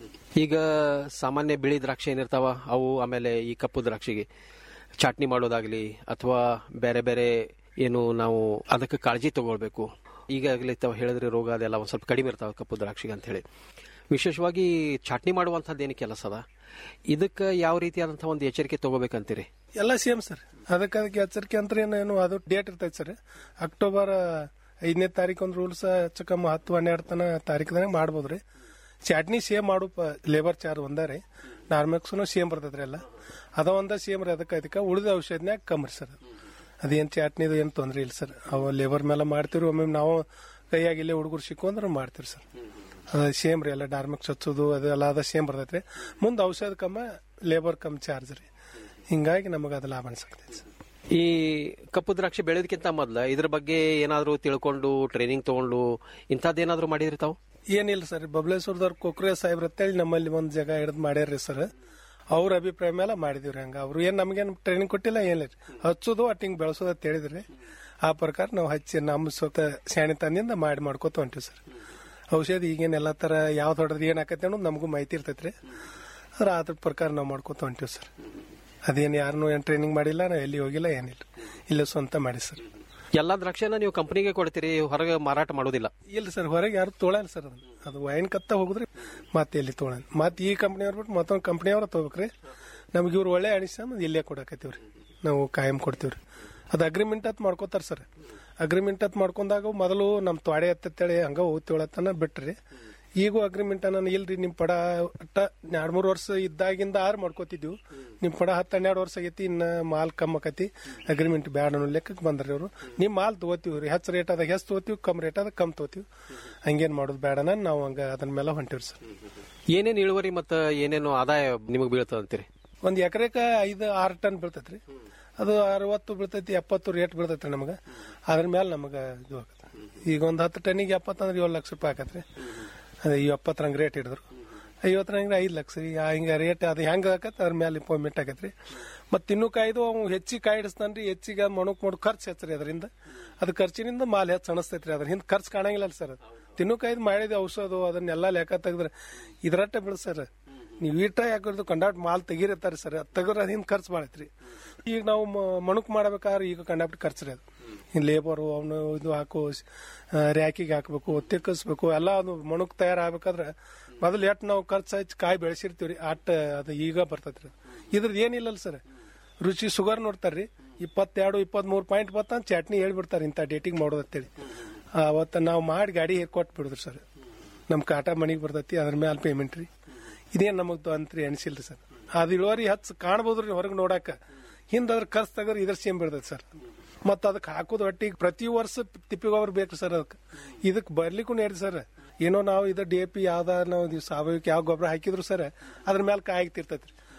ಈಗ ಸಾಮಾನ್ಯ ಬಿಳಿ ದ್ರಾಕ್ಷಿ ಏನಿರ್ತಾವ ಅವು ಆಮೇಲೆ ಈ ಕಪ್ಪು ದ್ರಾಕ್ಷಿಗೆ ಚಟ್ನಿ ಮಾಡೋದಾಗ್ಲಿ ಅಥವಾ ಬೇರೆ ಬೇರೆ ಏನು ನಾವು ಅದಕ್ಕೆ ಕಾಳಜಿ ತಗೊಳ್ಬೇಕು ಈಗಾಗಲೇ ತಾವು ಹೇಳಿದ್ರೆ ರೋಗ ಅದೆಲ್ಲ ಒಂದ್ ಸ್ವಲ್ಪ ಕಡಿಮೆ ಇರ್ತಾವ ಕಪ್ಪು ದ್ರಾಕ್ಷಿಗೆ ಅಂತ ಹೇಳಿ ವಿಶೇಷವಾಗಿ ಚಟ್ನಿ ಮಾಡುವಂಥದ್ದು ಏನು ಕೆಲಸ ಅದ ಇದಕ್ಕೆ ಯಾವ ರೀತಿಯಾದಂತಹ ಒಂದು ಎಚ್ಚರಿಕೆ ತಗೋಬೇಕಂತೀರಿ ಎಲ್ಲ ಸೇಮ್ ಸರ್ ಅದಕ್ಕೆ ಅದಕ್ಕೆ ಎಚ್ಚರಿಕೆ ಅಂತ ಏನು ಅದು ಡೇಟ್ ಇರ್ತೈತೆ ಸರ್ ಅಕ್ಟೋಬರ್ ಐದನೇ ತಾರೀಕು ಒಂದು ರೂಲ್ಸ್ ಹೆಚ್ಚು ಕಮ್ಮಿ ಹತ್ತು ಹನ್ನೆರಡು ತನ ತಾರೀಕದಾಗ ಮಾಡ್ಬೋದ್ರಿ ಚಟ್ನಿ ಸೇಮ್ ಮಾಡು ಲೇಬರ್ ಚಾರ್ಜ್ ಒಂದ ರೀ ನಾರ್ಮಕ್ಸ್ನು ಸೇಮ್ ಬರ್ತೈತ್ರಿ ಎಲ್ಲ ಅದ ಒಂದ ಸೇಮ್ ರೀ ಅದಕ್ಕೆ ಅದಕ್ಕೆ ಉಳಿದ ಔಷಧಿನ್ಯಾಗ ಕಮ್ಮಿ ಸರ್ ಅದೇನು ಚಟ್ನಿದು ಏನು ತೊಂದ್ರೆ ಇಲ್ಲ ಸರ್ ಅವ ಲೇಬರ್ ಮೇಲೆ ಮಾಡ್ತೀವಿ ಒಮ್ಮೆ ನಾವು ಕೈಯಾಗ ಇಲ್ಲೇ ಹುಡುಗರು ಸಿಕ್ಕೊಂಡ್ರೆ ಮಾಡ್ತೀವಿ ಸರ್ ಅದ ಸೇಮ್ ರೀ ಎಲ್ಲ ಡಾರ್ಮಿಕ್ಸ್ ಹಚ್ಚೋದು ಅದೆಲ್ಲ ಅದ ಸೇಮ್ ಬರ್ತೈತ್ರಿ ಮುಂದೆ ಔಷಧ ಕಮ್ಮ ಲೇಬರ್ ಕಮ್ಮಿ ಚಾರ್ಜ್ ರೀ ಹಿಂಗಾಗಿ ನಮಗೆ ಅದು ಲಾಭ ಅನ್ಸಕ್ತೈತಿ ಸರ್ ಈ ಕಪ್ಪು ದ್ರಾಕ್ಷಿ ಬೆಳೆಯೋದಕ್ಕಿಂತ ಮೊದಲ ಇದ್ರ ಬಗ್ಗೆ ಏನಾದರೂ ತಿಳ್ಕೊಂಡು ಟ್ರೈನಿಂಗ್ ತಗೊಂಡು ಇಂಥದ್ದೇನಾದ್ರೂ ಮಾಡಿದ್ರಿ ತಾವು ಏನಿಲ್ಲ ಸರ್ ಬಬಲೇಶ್ವರದವ್ರ ಕೊಕ್ರೆ ಸಾಹೇಬ್ರ ಅಂತೇಳಿ ನಮ್ಮಲ್ಲಿ ಒಂದ್ ಜಾಗ ಹಿಡಿದು ಮಾಡ್ಯಾರ್ರಿ ಸರ್ ಅವ್ರ ಅಭಿಪ್ರಾಯ ಮೇಲೆ ಮಾಡಿದಿವ್ರಿ ಹಂಗ ಅವ್ರು ಏನ್ ನಮ್ಗೇನ್ ಟ್ರೈನಿಂಗ್ ಕೊಟ್ಟಿಲ್ಲ ಏನಿಲ್ಲ ರೀ ಹಚ್ಚೋದು ಒಟ್ಟು ಹಿಂಗ್ ಬೆಳೆಸೋದು ಅಂತ ಹೇಳಿದ್ರಿ ಆ ಪ್ರಕಾರ ನಾವು ಹಚ್ಚಿ ನಮ್ಮ ಸ್ವತಃ ಶಾಣಿತನದಿಂದ ಮಾಡಿ ಮಾಡ್ಕೋತ ಹೊಂಟಿವಿ ಸರ್ ಔಷಧಿ ಈಗೇನ್ ಎಲ್ಲಾ ತರ ಯಾವ್ದು ಹೊಡೆದ್ರೆ ಏನ್ ಆಕೈತೆ ಅನ್ನೋದು ನಮಗೂ ಮಾಹಿತಿ ಇರ್ತೈತ್ರಿ ಅದ್ರ ಅದ್ರ ಪ್ರಕಾರ ನಾವು ಮಾಡ್ಕೋತ ಹೊಂಟಿವಿ ಸರ್ ಅದೇನ್ ಯಾರನ್ನೂ ಏನ್ ಟ್ರೈನಿಂಗ್ ಮಾಡಿಲ್ಲ ನಾವು ಎಲ್ಲಿ ಹೋಗಿಲ್ಲ ಏನಿಲ್ಲ ಇಲ್ಲೇ ಸ್ವಂತ ಮಾಡಿ ಸರ್ ಎಲ್ಲಾ ದ್ರಾಕ್ಷಿಯನ್ನ ನೀವು ಕಂಪನಿಗೆ ಕೊಡ್ತೀರಿ ಹೊರಗೆ ಮಾರಾಟ ಮಾಡೋದಿಲ್ಲ ಇಲ್ಲ ಸರ್ ಹೊರಗೆ ಯಾರು ತೊಗೊಳಲ್ಲ ಸರ್ ಅದನ್ನ ಅದು ವೈನ್ ಕತ್ತ ಹೋಗುದ್ರಿ ಮತ್ತೆ ಎಲ್ಲಿ ತೊಗೊಳಲ್ಲ ಮತ್ತೆ ಈ ಕಂಪ್ನಿಯವ್ರು ಬಿಟ್ಟು ಮತ್ತೊಂದು ಕಂಪ್ನಿಯವ್ರ ತಗೋಬೇಕ್ರಿ ನಮ್ಗೆ ಇವ್ರು ಒಳ್ಳೆ ಅನಿಸ ಇಲ್ಲೇ ಕೊಡಕತ್ತೀವ್ರಿ ನಾವು ಕಾಯಂ ಕೊಡ್ತೀವ್ರಿ ಅದು ಅಗ್ರಿಮೆಂಟ್ ಅಂತ ಮಾಡ್ಕೋತಾರ ಸರ್ ಅಗ್ರಿಮೆಂಟ್ ಅಂತ ಮಾಡ್ಕೊಂಡಾಗ ಮೊದಲು ನಮ್ಮ ತ್ವಾಡೆ ಹತ್ತೇಳಿ ಹಂಗ ಹೋಗ್ತಿವಳತನ ಬಿಟ್ರಿ ಈಗೂ ಅಗ್ರಿಮೆಂಟ್ ನಾನು ಇಲ್ರಿ ನಿಮ್ ಪಡ ಅಟ್ಟ ಎರಡ್ ಮೂರ್ ವರ್ಷ ಇದ್ದಾಗಿಂದ ಆರ್ ಮಾಡ್ಕೋತಿದ್ವು ನಿಮ್ ಪಡ ಹತ್ತು ಹನ್ನೆರಡು ವರ್ಷ ಆಗೈತಿ ಇನ್ನ ಮಾಲ್ ಕಮ್ ಆಕತಿ ಅಗ್ರಿಮೆಂಟ್ ಬ್ಯಾಡ ಅನ್ನೋ ಲೆಕ್ಕಕ್ಕೆ ಬಂದ್ರಿ ಅವರು ನಿಮ್ ಮಾಲ್ ತಗೋತೀವಿ ಹೆಚ್ಚು ರೇಟ್ ಅದಾಗ ಹೆಚ್ಚು ತಗೋತೀವಿ ಕಮ್ ರೇಟ್ ಅದಾಗ ಕಮ್ ತಗೋತೀವಿ ಹಂಗೇನ್ ಮಾಡೋದು ಬೇಡನ ನಾವು ಹಂಗ ಅದನ್ನ ಮೇಲೆ ಹೊಂಟಿವ್ರಿ ಸರ್ ಏನೇನು ಇಳುವರಿ ಮತ್ತು ಏನೇನು ಆದಾಯ ನಿಮಗೆ ಬೀಳ್ತದೆ ಅಂತೀರಿ ಒಂದ್ ಎಕರೆಕ ಐದು ಆರು ಟನ್ ಬೀಳ್ತೈತ್ರಿ ಅದು ಅರವತ್ತು ಬೀಳ್ತೈತಿ ಎಪ್ಪತ್ತು ರೇಟ್ ಬೀಳ್ತೈತ್ರಿ ನಮಗ ಅದ್ರ ಮೇಲೆ ನಮಗ ಇದು ಆಗತ್ತೆ ಈಗ ಒಂದ್ ಹತ್ತು ಟನ್ನಿಗೆ ಎಪ್ಪತ್ತಂದ್ರೆ ಏಳು ಲಕ್ಷ ರೂಪಾಯಿ ಆಕತ್ರಿ ಅದೇ ಈ ಎಪ್ಪತ್ತರಂಗ್ ರೇಟ್ ಹಿಡಿದ್ರು ಐವತ್ತರಂಗ ಐದು ಲಕ್ಷ ರೀ ಆ ಹಿಂಗ ರೇಟ್ ಅದು ಹೆಂಗ ಆಕತ್ ಅದ್ರ ಮೇಲೆ ಇಂಪಾರ್ಮೆಂಟ್ ಆಗತ್ರಿ ಮತ್ ಇನ್ನೂ ಕಾಯ್ದು ಅವ್ ಹೆಚ್ಚಿಗೆ ಕಾಯಿ ಹಿಡಿಸ್ತಾನ್ರಿ ಹೆಚ್ಚಿಗೆ ಮಣಕ್ ಮಾಡು ಖರ್ಚು ಹೆಚ್ಚ್ರಿ ಅದರಿಂದ ಅದು ಖರ್ಚಿನಿಂದ ಮಾಲ್ ಹೆಚ್ಚು ಅನಸ್ತೈತ್ರಿ ಅದ್ರ ಹಿಂದ್ ಖರ್ಚು ಕಾಣಂಗಿಲ್ಲ ಸರ್ ತಿನ್ನು ಕಾಯ್ದು ಮಾಡಿದ ಔಷಧ ಅದನ್ನೆಲ್ಲ ಲೆಕ್ಕ ತೆಗೆದ್ರೆ ಇದ್ರಟ್ಟ ಬಿಡ ಸರ್ ನೀವು ಈಟ ಯಾಕಂದ್ರೆ ಕಂಡಾಟ್ ಮಾಲ್ ತೆಗಿರತ್ತಾರೆ ಸರ್ ಅದು ತೆಗೆದ್ರೆ ಹಿಂದ್ ಖರ್ಚು ಮಾಡೈತ್ರಿ ಈಗ ನಾವು ಮ- ಮಣುಕ್ ಮಾಡ್ಬೇಕಾದ್ರೆ ಈಗ ಕಂಡಾಬಿಟ್ಟು ಖರ್ಚು ರೀ ಅದು ಇನ್ ಲೇಬರು ಅವನು ಇದು ಹಾಕು ರ್ಯಾಕಿಗೆ ಹಾಕ್ಬೇಕು ತಿಕ್ಕಿಸ್ಬೇಕು ಎಲ್ಲ ಅದು ಮಣುಕ್ ತಯಾರಾಗಬೇಕಾದ್ರೆ ಮೊದಲು ಎಟ್ ನಾವು ಖರ್ಚು ಹಚ್ಚಿ ಕಾಯಿ ಬೆಳೆಸಿರ್ತೀವ್ರಿ ಅಟ್ ಅದು ಈಗ ಬರ್ತೈತ್ರಿ ಇದ್ರದ್ದು ಏನಿಲ್ಲಲ್ಲ ಸರ್ ರುಚಿ ಶುಗರ್ ನೋಡ್ತಾರ್ರಿ ಇಪ್ಪತ್ತೆರಡು ಇಪ್ಪತ್ಮೂರು ಪಾಯಿಂಟ್ ಬತ್ತ ಚಟ್ನಿ ಹೇಳ್ಬಿಡ್ತಾರೆ ಇಂಥ ಡೇಟಿಗೆ ಮಾಡೋದು ಅಂತೇಳಿ ಅವತ್ತು ನಾವು ಮಾಡಿ ಗಾಡಿ ಕೊಟ್ಟು ಬಿಡಿದ್ರಿ ಸರ್ ನಮ್ಮ ಕಾಟ ಮನೆಗೆ ಬರ್ತೈತಿ ಅದ್ರ ಮೇಲೆ ಪೇಮೆಂಟ್ ರೀ ಇದೇನು ನಮಗೆ ಅಂತ್ರಿ ಅನಿಸಿಲ್ರಿ ಸರ್ ಅದು ಇಳುವರಿ ಹಚ್ಚ ಕಾಣ್ಬೋದ್ರಿ ಹೊರಗೆ ನೋಡಾಕ ಹಿಂದ ಅದ್ರ ಖರ್ಚು ತೆಗೆದ್ರೆ ಇದ್ರ ಸೇಮ್ ಬೀಳ್ತೈತಿ ಸರ್ ಮತ್ತ ಅದಕ್ಕೆ ಹಾಕೋದು ಒಟ್ಟಿಗೆ ಪ್ರತಿ ವರ್ಷ ತಿಪ್ಪಿ ಗೊಬ್ಬರ ಬೇಕು ಸರ್ ಅದಕ್ಕೆ ಇದಕ್ಕೆ ಬರ್ಲಿಕ್ಕೂ ನೇರಿ ಸರ್ ಏನೋ ನಾವು ಇದು ಡಿ ಎ ಪಿ ಯಾವ್ದ ನಾವು ಇದು ಸಾವಯವಿಕ ಯಾವ ಗೊಬ್ಬರ ಹಾಕಿದ್ರು ಸರ್ ಅದ್ರ ಮೇಲೆ ಕಾಯಿ ಆಗ್ತಿರ್ತೈತ್ರಿ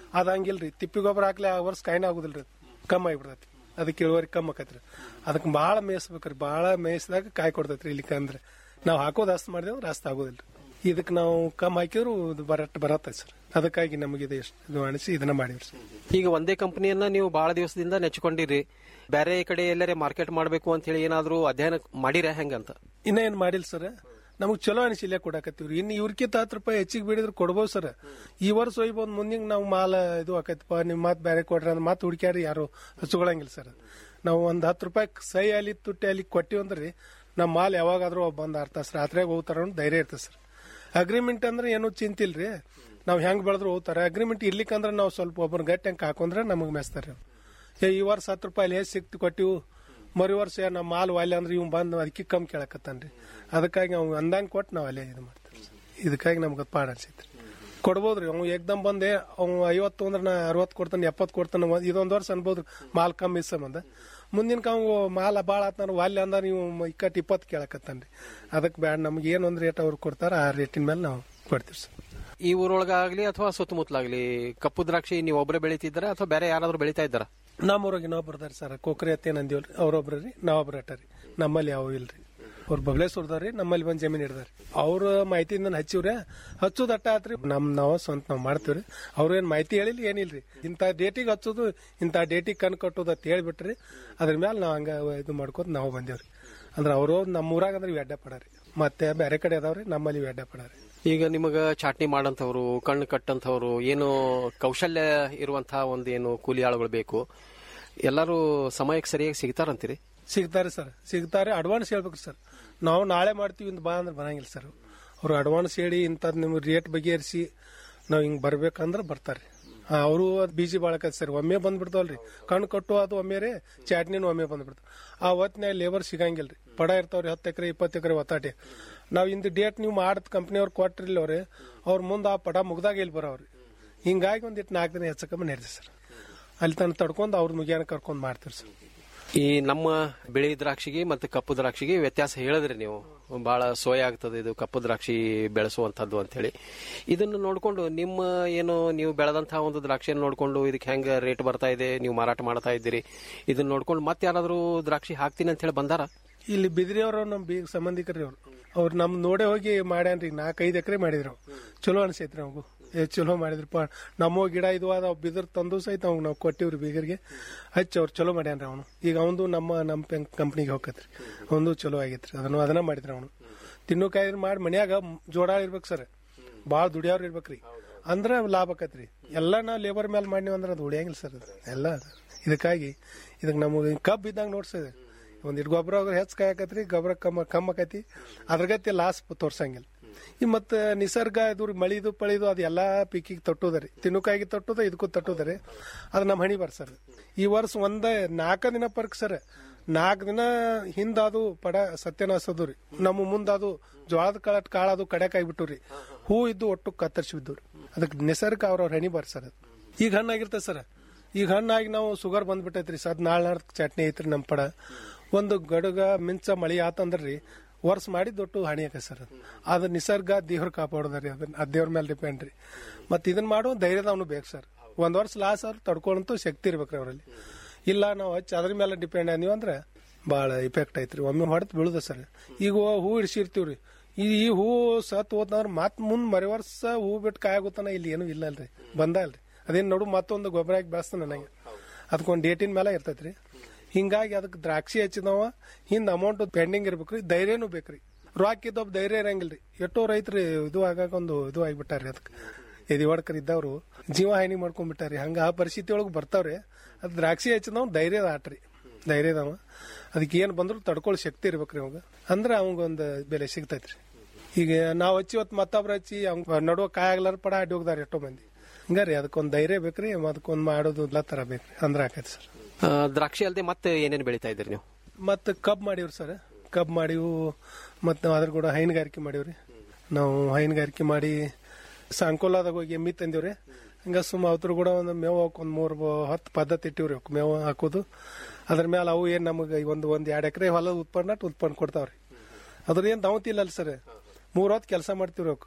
ಅದ ಹಂಗಿಲ್ರಿ ತಿಪ್ಪಿ ಗೊಬ್ಬರ ಹಾಕ್ಲಿ ಆ ವರ್ಷ ಕಾಯಿನ ಆಗುದಿಲ್ರಿ ಅದು. ಕಮ್ಮಿ ಆಗಿಬಿಡ್ತೈತಿ ಅದಕ್ಕೆ ಇಳುವರಿ ಕಮ್ಮಿ ಆಕೈತ್ರಿ ಅದಕ್ಕೆ ಭಾಳ ಮೇಯಿಸ್ಬೇಕ್ರಿ ಭಾಳ ಮೇಯಿಸಿದಾಗ ಕಾಯಿ ಕೊಡ್ತೈತ್ರಿ ಇಲ್ಲಿ ಅಂದ್ರೆ ನಾವು ಹಾಕೋದು ಅಷ್ಟು ಮಾಡಿದ್ರೆ ಅಷ್ಟು ಆಗೋದಿಲ್ರಿ ಇದಕ್ಕೆ ನಾವು ಕಮ್ಮಿ ಹಾಕಿದ್ರು ಇದು ಬರಟ್ ಬರತ್ತೆ ಸರ್ ಅದಕ್ಕಾಗಿ ನಮಗೆ ಇದು ಎಷ್ಟು ಇದು ಅನಿಸಿ ಇದನ್ನ ಮಾಡಿವ್ರಿ ಸರ್ ಈಗ ಒಂದೇ ಕಂಪನಿಯನ್ನ ನೀವು ಬಹಳ ದಿವಸದಿಂದ ನೆಚ್ಕೊಂಡಿರಿ ಬೇರೆ ಕಡೆ ಎಲ್ಲರೇ ಮಾರ್ಕೆಟ್ ಮಾಡಬೇಕು ಅಂತ ಹೇಳಿ ಏನಾದ್ರೂ ಅಧ್ಯಯನ ಮಾಡಿರ ಹೆಂಗಂತ ಇನ್ನ ಏನ್ ಮಾಡಿಲ್ಲ ಸರ್ ನಮಗ್ ಚಲೋ ಅನಿಸಿ ಇಲ್ಲೇ ಕೊಡಾಕತ್ತೀವ್ರಿ ಇನ್ನು ಇವ್ರಕ್ಕಿಂತ ಹತ್ತು ರೂಪಾಯಿ ಹೆಚ್ಚಿಗೆ ಬಿಡಿದ್ರೆ ಕೊಡ್ಬೋದು ಸರ್ ಈ ವರ್ಷ ಒಯ್ಬೋದು ಮುಂದಿನ ನಾವು ಮಾಲ ಇದು ಆಕೈತಪ್ಪ ನಿಮ್ ಮಾತ್ ಬೇರೆ ಕೊಡ್ರಿ ಅಂದ್ರೆ ಮಾತು ಹುಡುಕ್ಯಾರಿ ಯಾರು ಹಚ್ಕೊಳಂಗಿಲ್ಲ ಸರ್ ನಾವು ಒಂದ್ ಹತ್ತು ರೂಪಾಯಿ ಸೈ ಅಲ್ಲಿ ತುಟ್ಟಿ ಅಲ್ಲಿ ಕೊಟ್ಟಿವಿ ಅಂದ್ರೆ ನಮ್ಮ ಮಾಲ್ ಯಾವಾಗಾದ್ರೂ ಬಂದ್ ಅರ್ಥ ಸರ್ ರಾತ್ರಿಯಾಗ ಹೋಗ್ತಾರ ಅನ್ನೋ ಧೈರ್ಯ ಇರ್ತದೆ ಸರ್ ಅಗ್ರಿಮೆಂಟ್ ಅಂದ್ರೆ ಏನೂ ಚಿಂತಿಲ್ರಿ ನಾವು ಹೆಂಗ್ ಬೆಳೆದ್ರು ಹೋಗ್ತಾರೆ ಅಗ್ರಿಮೆಂಟ್ ಇರ್ಲಿಕ್ಕಂದ್ರೆ ನಾವು ಸ್ವಲ್ಪ ಒಬ್ಬರು ಗಟ್ಟಿ ಹಂಗೆ ಹಾಕೊಂಡ್ರೆ ನಮಗೆ ಮೆಸ್ತಾರೆ ಏ ಈ ವರ್ಷ ಹತ್ತು ರೂಪಾಯಿ ಅಲ್ಲಿ ಎಷ್ಟು ಸಿಕ್ತು ಕೊಟ್ಟಿವು ಮರು ವರ್ಷ ನಮ್ಮ ಮಾಲ್ ವಾಲ್ಯ ಅಂದ್ರೆ ಇವ್ ಬಂದು ಅದಕ್ಕೆ ಕಮ್ಮಿ ಕೇಳಕತ್ತಾನ್ರಿ ಅದಕ್ಕಾಗಿ ಅವ್ನು ಅಂದಂಗೆ ಕೊಟ್ಟು ನಾವು ಅಲ್ಲೇ ಇದು ಮಾಡ್ತೀವಿ ಇದಕ್ಕಾಗಿ ನಮ್ಗೆ ಪಾಡ ಅನ್ಸೈತ್ರಿ ಕೊಡ್ಬೋದ್ರಿ ಅವ್ನು ಏಕ್ದಮ್ ಬಂದೆ ಅವ್ನು ಐವತ್ತು ಅಂದ್ರೆ ನಾ ಅರವತ್ತು ಕೊಡ್ತಾನೆ ಎಪ್ಪತ್ತು ಕೊಡ್ತಾನೆ ಒಂದ್- ಇದೊಂದ್ ವರ್ಷ ಅನ್ಬೋದ್ರಿ ಮಾಲ್ ಕಮ್ಮಿ ಸಂಬಂಧ ಮುಂದಿನ ಅವ್ ಮಾಲ್ ಭಾಳ ಆತ್ನ ವಾಲ್ಯ ಅಂದ ನೀವು ಇಕ್ಕಟ್ಟು ಇಪ್ಪತ್ತು ಕೇಳಕತ್ತಾನ್ರಿ ಅದಕ್ಕೆ ಬ್ಯಾಡ್ ನಮ್ಗೆ ಏನು ಒಂದು ರೇಟ್ ಅವ್ರು ಕೊಡ್ತಾರ ಆ ರೇಟಿನ ಮೇಲೆ ನಾವು ಕೊಡ್ತೀವಿ ಸರ್ ಈ ಊರೊಳಗಾಗ್ಲಿ ಅಥವಾ ಸುತ್ತಮುತ್ತಲಾಗ್ಲಿ ಕಪ್ಪು ದ್ರಾಕ್ಷಿ ನೀವು ಒಬ್ಬರೇ ಬೆಳಿತಿದ್ದೀರಾ ಅಥವಾ ಬೇರೆ ಯಾರಾದ್ರೂ ಬೆಳಿತಾ ಇದ್ದಾರಾ ನಮ್ಮೂರಾಗ ಇನ್ನೊಬ್ರು ಇದಾರೆ ಸರ್ ಕೋಕ್ರಿ ಅತ್ತೆ ನಂದಿವಲ್ರಿ ಅವ್ರೊಬ್ರು ರೀ ನಾವೊಬ್ರು ಅಟ್ಟಾರಿ ನಮ್ಮಲ್ಲಿ ಯಾವ ಇಲ್ರಿ ಅವ್ರು ಬಬಲೇಶ್ವರದಾರಿ ನಮ್ಮಲ್ಲಿ ಒಂದ್ ಜಮೀನ್ ಹಿಡ್ದಾರಿ ಅವ್ರ ಮಾಹಿತಿಯಿಂದ ಹಚ್ಚಿವ್ರೆ ಹಚ್ಚೋದ್ ಅಟ್ಟ ಆತ್ರಿ ನಮ್ ನಾವ ಸ್ವಂತ ನಾವ್ ಮಾಡ್ತೀವ್ರಿ ಅವ್ರ ಏನ್ ಮಾಹಿತಿ ಹೇಳಿಲ್ಲ ಏನಿಲ್ರಿ ಇಂಥ ಡೇಟಿಗೆ ಹಚ್ಚೋದು ಇಂಥ ಡೇಟಿಗೆ ಕಣ್ ಕಟ್ಟೋದು ಅಂತ ಹೇಳ್ಬಿಟ್ರಿ ಅದ್ರ ಮೇಲೆ ನಾವ್ ಹಂಗ ಇದು ಮಾಡ್ಕೋತ ನಾವು ಬಂದೇವ್ರಿ ಅಂದ್ರೆ ಅವರು ನಮ್ಮ ಊರಾಗ ಅಂದ್ರೆ ಇವ್ ಅಡ್ಡ ಪಡಾರಿ ಮತ್ತೆ ಬೇರೆ ಕಡೆ ಅದಾವ್ರಿ ನಮ್ಮಲ್ಲಿ ಇವ್ ಅಡ್ಡ ಪಡಾರಿ ಈಗ ನಿಮಗ ಚಾಟ್ನಿ ಮಾಡಂತವ್ರು ಕಣ್ಣು ಕಟ್ಟಂತವ್ರು ಏನು ಕೌಶಲ್ಯ ಇರುವಂತಹ ಒಂದು ಏನು ಕೂಲಿ ಆಳುಗಳು ಬೇಕು ಎಲ್ಲರೂ ಸಮಯಕ್ಕೆ ಸರಿಯಾಗಿ ಸಿಗ್ತಾರಂತೀರಿ ಸಿಗ್ತಾರೆ ಸರ್ ಸಿಗ್ತಾರೆ ಅಡ್ವಾನ್ಸ್ ಹೇಳ್ಬೇಕು ಸರ್ ನಾವು ನಾಳೆ ಮಾಡ್ತೀವಿ ಇಂತ ಬಾ ಅಂದ್ರೆ ಬರಂಗಿಲ್ಲ ಸರ್ ಅವ್ರು ಅಡ್ವಾನ್ಸ್ ಹೇಳಿ ಇಂಥದ್ದು ನಿಮ್ಗೆ ರೇಟ್ ಬಗೆಹರಿಸಿ ನಾವು ಹಿಂಗೆ ಬರ್ಬೇಕಂದ್ರೆ ಬರ್ತಾರೆ ಅವರು ಬೀಜಿ ಬಾಳಕ ಸರ್ ಒಮ್ಮೆ ಬಂದ್ಬಿಡ್ತಾವಲ್ರಿ ಕಣ್ಣು ಕಟ್ಟು ಅದು ಒಮ್ಮೆ ರೀ ಚಾಟ್ನಿನೂ ಒಮ್ಮೆ ಬಂದ್ಬಿಡ್ತಾವ ಆ ಹೊತ್ತಿನಾಗ ಲೇಬರ್ ಸಿಗಂಗಿಲ್ರಿ ಪಡ ಇರ್ತಾವ್ರಿ ಹತ್ತು ಎಕರೆ ಇಪ್ಪತ್ತು ಎಕರೆ ಒತ್ತಾಟಿ ನಾವು ಇಂದ ಡೇಟ್ ನೀವು ಮಾಡದ್ ಕಂಪ್ನಿಯವ್ರು ಕೊಟ್ರಿಲ್ಲ ಅವ್ರಿ ಅವ್ರ ಮುಂದೆ ಆ ಪಡ ಮುಗ್ದಾಗ ಇಲ್ಲಿ ಬರೋವ್ರಿ ಹಿಂಗಾಗಿ ಒಂದಿಟ್ಟು ನಾಲ್ಕು ದಿನ ಹೆಚ್ಚಕಮ್ಮ ನಡೀತಿ ಸರ್ ಅಲ್ಲಿ ತನಕ ತಡ್ಕೊಂಡು ಅವ್ರ ಮುಗಿಯಾನ ಕರ್ಕೊಂಡು ಮಾಡ್ತೀವಿ ಸರ್ ಈ ನಮ್ಮ ಬಿಳಿ ದ್ರಾಕ್ಷಿಗೆ ಮತ್ತು ಕಪ್ಪು ದ್ರಾಕ್ಷಿಗೆ ವ್ಯತ್ಯಾಸ ಹೇಳಿದ್ರಿ ನೀವು ಬಹಳ ಸೋಯ ಆಗ್ತದೆ ಇದು ಕಪ್ಪು ದ್ರಾಕ್ಷಿ ಬೆಳೆಸುವಂತದ್ದು ಅಂತ ಹೇಳಿ ಇದನ್ನು ನೋಡಿಕೊಂಡು ನಿಮ್ಮ ಏನು ನೀವು ಬೆಳೆದಂತಹ ಒಂದು ದ್ರಾಕ್ಷಿಯನ್ನು ನೋಡಿಕೊಂಡು ಇದಕ್ಕೆ ಹೆಂಗ ರೇಟ್ ಬರ್ತಾ ಇದೆ ನೀವು ಮಾರಾಟ ಮಾಡ್ತಾ ಇದ್ದೀರಿ ಇದನ್ನ ನೋಡ್ಕೊಂಡು ಮತ್ತೆ ಯಾರಾದ್ರೂ ದ್ರಾಕ್ಷಿ ಹಾಕ್ತೀನಿ ಅಂತ ಹೇಳಿ ಬಂದಾರ ಇಲ್ಲಿ ಬಿದ್ರಿ ಅವರು ನಮ್ ಬೀಗ ಸಂಬಂಧಿಕರಿ ಅವ್ರು ಅವ್ರು ನಮ್ ನೋಡೇ ಹೋಗಿ ಮಾಡ್ಯಾನ್ರಿ ನಾಲ್ಕೈದು ಎಕರೆ ಮಾಡಿದ್ರು ಚಲೋ ಅನ್ಸೈತ್ರಿ ಅವಂಗು ಏ ಚಲೋ ಮಾಡಿದ್ರಪ್ಪ ನಮ್ಮ ಗಿಡ ಇದು ಅದ ಬಿದ್ರ ತಂದು ಸಹಿತ ಅವ್ನು ನಾವು ಕೊಟ್ಟಿವ್ರಿ ಬೀಗರಿಗೆ ಹಚ್ಚಿ ಅವ್ರು ಚಲೋ ಮಾಡ್ಯಾನ್ರಿ ಅವನು ಈಗ ಅವನು ನಮ್ಮ ನಮ್ಮ ಕಂಪ್ನಿಗೆ ಹೋಗತ್ರಿ ಅವನು ಚಲೋ ಆಗೈತ್ರಿ ಅದನ್ನು ಅದನ್ನ ಮಾಡಿದ್ರಿ ಅವನು ತಿನ್ನೋಕಾಯಿ ಮಾಡಿ ಮನ್ಯಾಗ ಜೋಡ ಇರ್ಬೇಕು ಸರ್ ಭಾಳ ದುಡಿಯೋರು ಇರ್ಬೇಕ್ರಿ ಅಂದ್ರ ಲಾಭ ಆಕತ್ರಿ ಎಲ್ಲ ನಾ ಲೇಬರ್ ಮೇಲೆ ಮಾಡಿವಿ ಅಂದ್ರೆ ಅದು ಉಳಿಯಂಗಿಲ್ಲ ಸರ್ ಅದು ಎಲ್ಲ ಅದು. ಇದಕ್ಕಾಗಿ ಇದಕ್ಕೆ ನಮಗೆ ಕಬ್ಬು ಇದ್ದಂಗೆ ನೋಡ್ಸದ ಒಂದಿಟ್ಟು ಗೊಬ್ಬರ ಹೆಚ್ಚು ಕಾಯಕತ್ರಿ ಗೊಬ್ಬರ ಕಮ್ಮ ಕಮ್ಮ ಆಕೈತಿ ಅದ್ರಗತಿ ಲಾಸ್ ತೋರ್ಸಂಗಿಲ್ಲ ಈ ಮತ್ತ ನಿಸರ್ಗ ಇದು ರೀ ಮಳಿದು ಪಳಿದು ಅದು ಎಲ್ಲಾ ಪೀಕಿಗೆ ತಟ್ಟುದರಿ ತಿನ್ನುಕಾಯಿಗೆ ತಟ್ಟುದ ಇದಕ್ಕೂ ತಟ್ಟುದರಿ ಅದು ನಮ್ಮ ಹಣಿ ಬರ್ ಸರ್ ಈ ವರ್ಷ ಒಂದ ನಾಲ್ಕ ದಿನ ಪರ್ಕ್ ಸರ್ ನಾಲ್ಕು ದಿನ ಹಿಂದ ಅದು ಪಡ ಸತ್ಯನಾಸದು ರೀ ನಮ್ಮ ಮುಂದ ಅದು ಜೋಳದ ಕಾಳಟ್ ಕಾಳ ಅದು ಕಡೆಕ್ ಆಗ್ಬಿಟ್ಟು ರೀ ಹೂ ಇದ್ದು ಒಟ್ಟು ಕತ್ತರಿಸಿ ಬಿದ್ದು ರೀ ಅದಕ್ಕೆ ನಿಸರ್ಗ ಅವ್ರವ್ರ ಹಣಿ ಬರ್ ಸರ್ ಈಗ ಹಣ್ಣಾಗಿರ್ತದೆ ಸರ್ ಈಗ ಹಣ್ಣಾಗಿ ನಾವು ಶುಗರ್ ಬಂದ್ಬಿಟ್ಟೈತ್ರಿ ಸದ್ ನಾಳೆ ನಾಡ್ ಚಟ್ನಿ ಐತ್ರಿ ನಮ್ಮ ಪಡ ಒಂದು ಗಡುಗ ಮಿಂಚ ಮಳಿ ಆತಂದ್ರಿ ವರ್ಷ ಮಾಡಿ ದೊಡ್ಡ ಹಾನಿ ಆಕೈತೆ ಸರ್ ಅದು ಅದು ನಿಸರ್ಗ ದೇವ್ರ ಕಾಪಾಡೋದ್ರಿ ಅದನ್ನ ಅದ್ ದೇವ್ರ ಮೇಲೆ ಡಿಪೆಂಡ್ ರೀ ಮತ್ತೆ ಇದನ್ನ ಮಾಡೋ ಧೈರ್ಯದವನು ಬೇಕು ಸರ್ ಒಂದ್ ವರ್ಷ ಲಾಸ್ ಅವ್ರು ತಡ್ಕೊಳ್ಳಂತೂ ಶಕ್ತಿ ಇರ್ಬೇಕ್ರಿ ಅವರಲ್ಲಿ ಇಲ್ಲ ನಾವು ಹಚ್ಚಿ ಅದ್ರ ಮೇಲೆ ಡಿಪೆಂಡ್ ಆದ್ವಿ ಅಂದ್ರೆ ಭಾಳ ಇಫೆಕ್ಟ್ ಐತ್ರಿ ಒಮ್ಮೆ ಹೊಡೆದು ಬೀಳುದ ಸರ್ ಈಗ ಹೂ ಇಡ್ಸಿರ್ತೀವ್ರಿ ಈ ಈ ಹೂ ಸತ್ ಹೋದ್ನವ್ರ ಮತ್ ಮುಂದ್ ಮರಿ ವರ್ಷ ಹೂ ಬಿಟ್ಟು ಕಾಯಾಗುತ್ತಾನ ಇಲ್ಲಿ ಏನು ಇಲ್ಲ ಅಲ್ರಿ ಬಂದ ಅಲ್ರಿ ಅದೇನ್ ನೋಡು ಮತ್ತೊಂದು ಗೊಬ್ಬರ ಹಾಕಿ ಬೆಳೆಸ್ತಾನ ನನಗೆ ಅದಕ್ಕೊಂದು ಡೇಟಿನ ಮೇಲೆ ಇರ್ತೈತ್ರಿ ಹಿಂಗಾಗಿ ಅದಕ್ಕೆ ದ್ರಾಕ್ಷಿ ಹಚ್ಚಿದವ ಹಿಂದ್ ಅಮೌಂಟ್ ಪೆಂಡಿಂಗ್ ಇರ್ಬೇಕ್ರಿ ಧೈರ್ಯನೂ ಬೇಕ್ರಿ ರೊಕ್ಕ ಇದ್ದೊಬ್ಬ ಧೈರ್ಯ ಇರಂಗಿಲ್ರಿ ಎಷ್ಟೋ ರೈತರು ಇದು ಆಗಾಕ ಒಂದು ಇದು ಆಗಿಬಿಟ್ಟಾರಿ ಅದಕ್ಕೆ ಎದಿ ಹೊಡ್ಕರ್ ಇದ್ದವ್ರು ಜೀವ ಹಾನಿ ಮಾಡ್ಕೊಂಡ್ಬಿಟ್ಟಾರಿ ಹಂಗ ಆ ಪರಿಸ್ಥಿತಿ ಒಳಗೆ ಬರ್ತಾವ್ರಿ ಅದ್ ದ್ರಾಕ್ಷಿ ಹಚ್ಚಿದವ್ ಧೈರ್ಯದ ಆಟ್ರಿ ಧೈರ್ಯದವ ಅದಕ್ಕೆ ಏನ್ ಬಂದ್ರು ತಡ್ಕೊಳ್ಳೋ ಶಕ್ತಿ ಇರ್ಬೇಕ್ರಿ ಅವಾಗ ಅಂದ್ರೆ ಅವಂಗೊಂದು ಬೆಲೆ ಸಿಗ್ತೈತ್ರಿ ಈಗ ನಾವ್ ಹಚ್ಚಿ ಹೊತ್ತು ಮತ್ತೊಬ್ರು ಹಚ್ಚಿ ಅವ್ನ ನಡುವ ಕಾಯಿ ಆಗ್ಲಾರ ಪಡ ಅಡ್ಡಿ ಹೋಗ್ದಾರ ಎಷ್ಟೋ ಮಂದಿ ಹಿಂಗಾರಿ ಅದಕ್ಕೊಂದ್ ಧೈರ್ಯ ಬೇಕ್ರಿ ಅದಕ್ಕೊಂದ್ ಮಾಡೋದು ಎಲ್ಲ ತರ ಬೇಕ್ರಿ ಅಂದ್ರೆ ಆಕೈತಿ ಸರ್ ಆ, ದ್ರಾಕ್ಷಿ ಅಲ್ಲದೆ ಮತ್ತೆ ಏನೇನು ಬೆಳಿತಾ ಇದ್ದೀರಿ ನೀವು ಮತ್ತ ಕಬ್ ಮಾಡಿವ್ರಿ ಸರ್ ಕಬ್ ಮಾಡಿವು ಮತ್ ನಾವ್ ಅದ್ರ ಕೂಡ ಹೈನುಗಾರಿಕೆ ಮಾಡಿವ್ರಿ ನಾವು ಹೈನುಗಾರಿಕೆ ಮಾಡಿ ಸಂಕೋಲಾದಾಗ ಹೋಗಿ ಎಮ್ಮಿ ತಂದಿವ್ರಿ ಹಂಗ ಸುಮ್ಮ ಅವ್ರ ಕೂಡ ಒಂದು ಮೇವು ಹಾಕ್ ಒಂದ್ ಮೂರ್ ಬ- ಹತ್ತು ಪದ್ಧತಿ ಇಟ್ಟಿವ್ರಿ ಅವಕ್ ಮೇವು ಹಾಕೋದು ಅದ್ರ ಮೇಲೆ ಅವು ಏನ್ ನಮಗೆ ಒಂದು ಒಂದ್ ಎರಡ್ ಎಕರೆ ಹೊಲದ ಉತ್ಪನ್ನ ಉತ್ಪನ್ನ ಕೊಡ್ತಾವ್ರಿ ಅದ್ರ ಏನ್ ದಾವತಿ ಇಲ್ಲ ಸರ್ ಮೂರ್ ಹೊತ್ತು ಕೆಲಸ ಮಾಡ್ತೀವ್ರಿ ಅವಕ್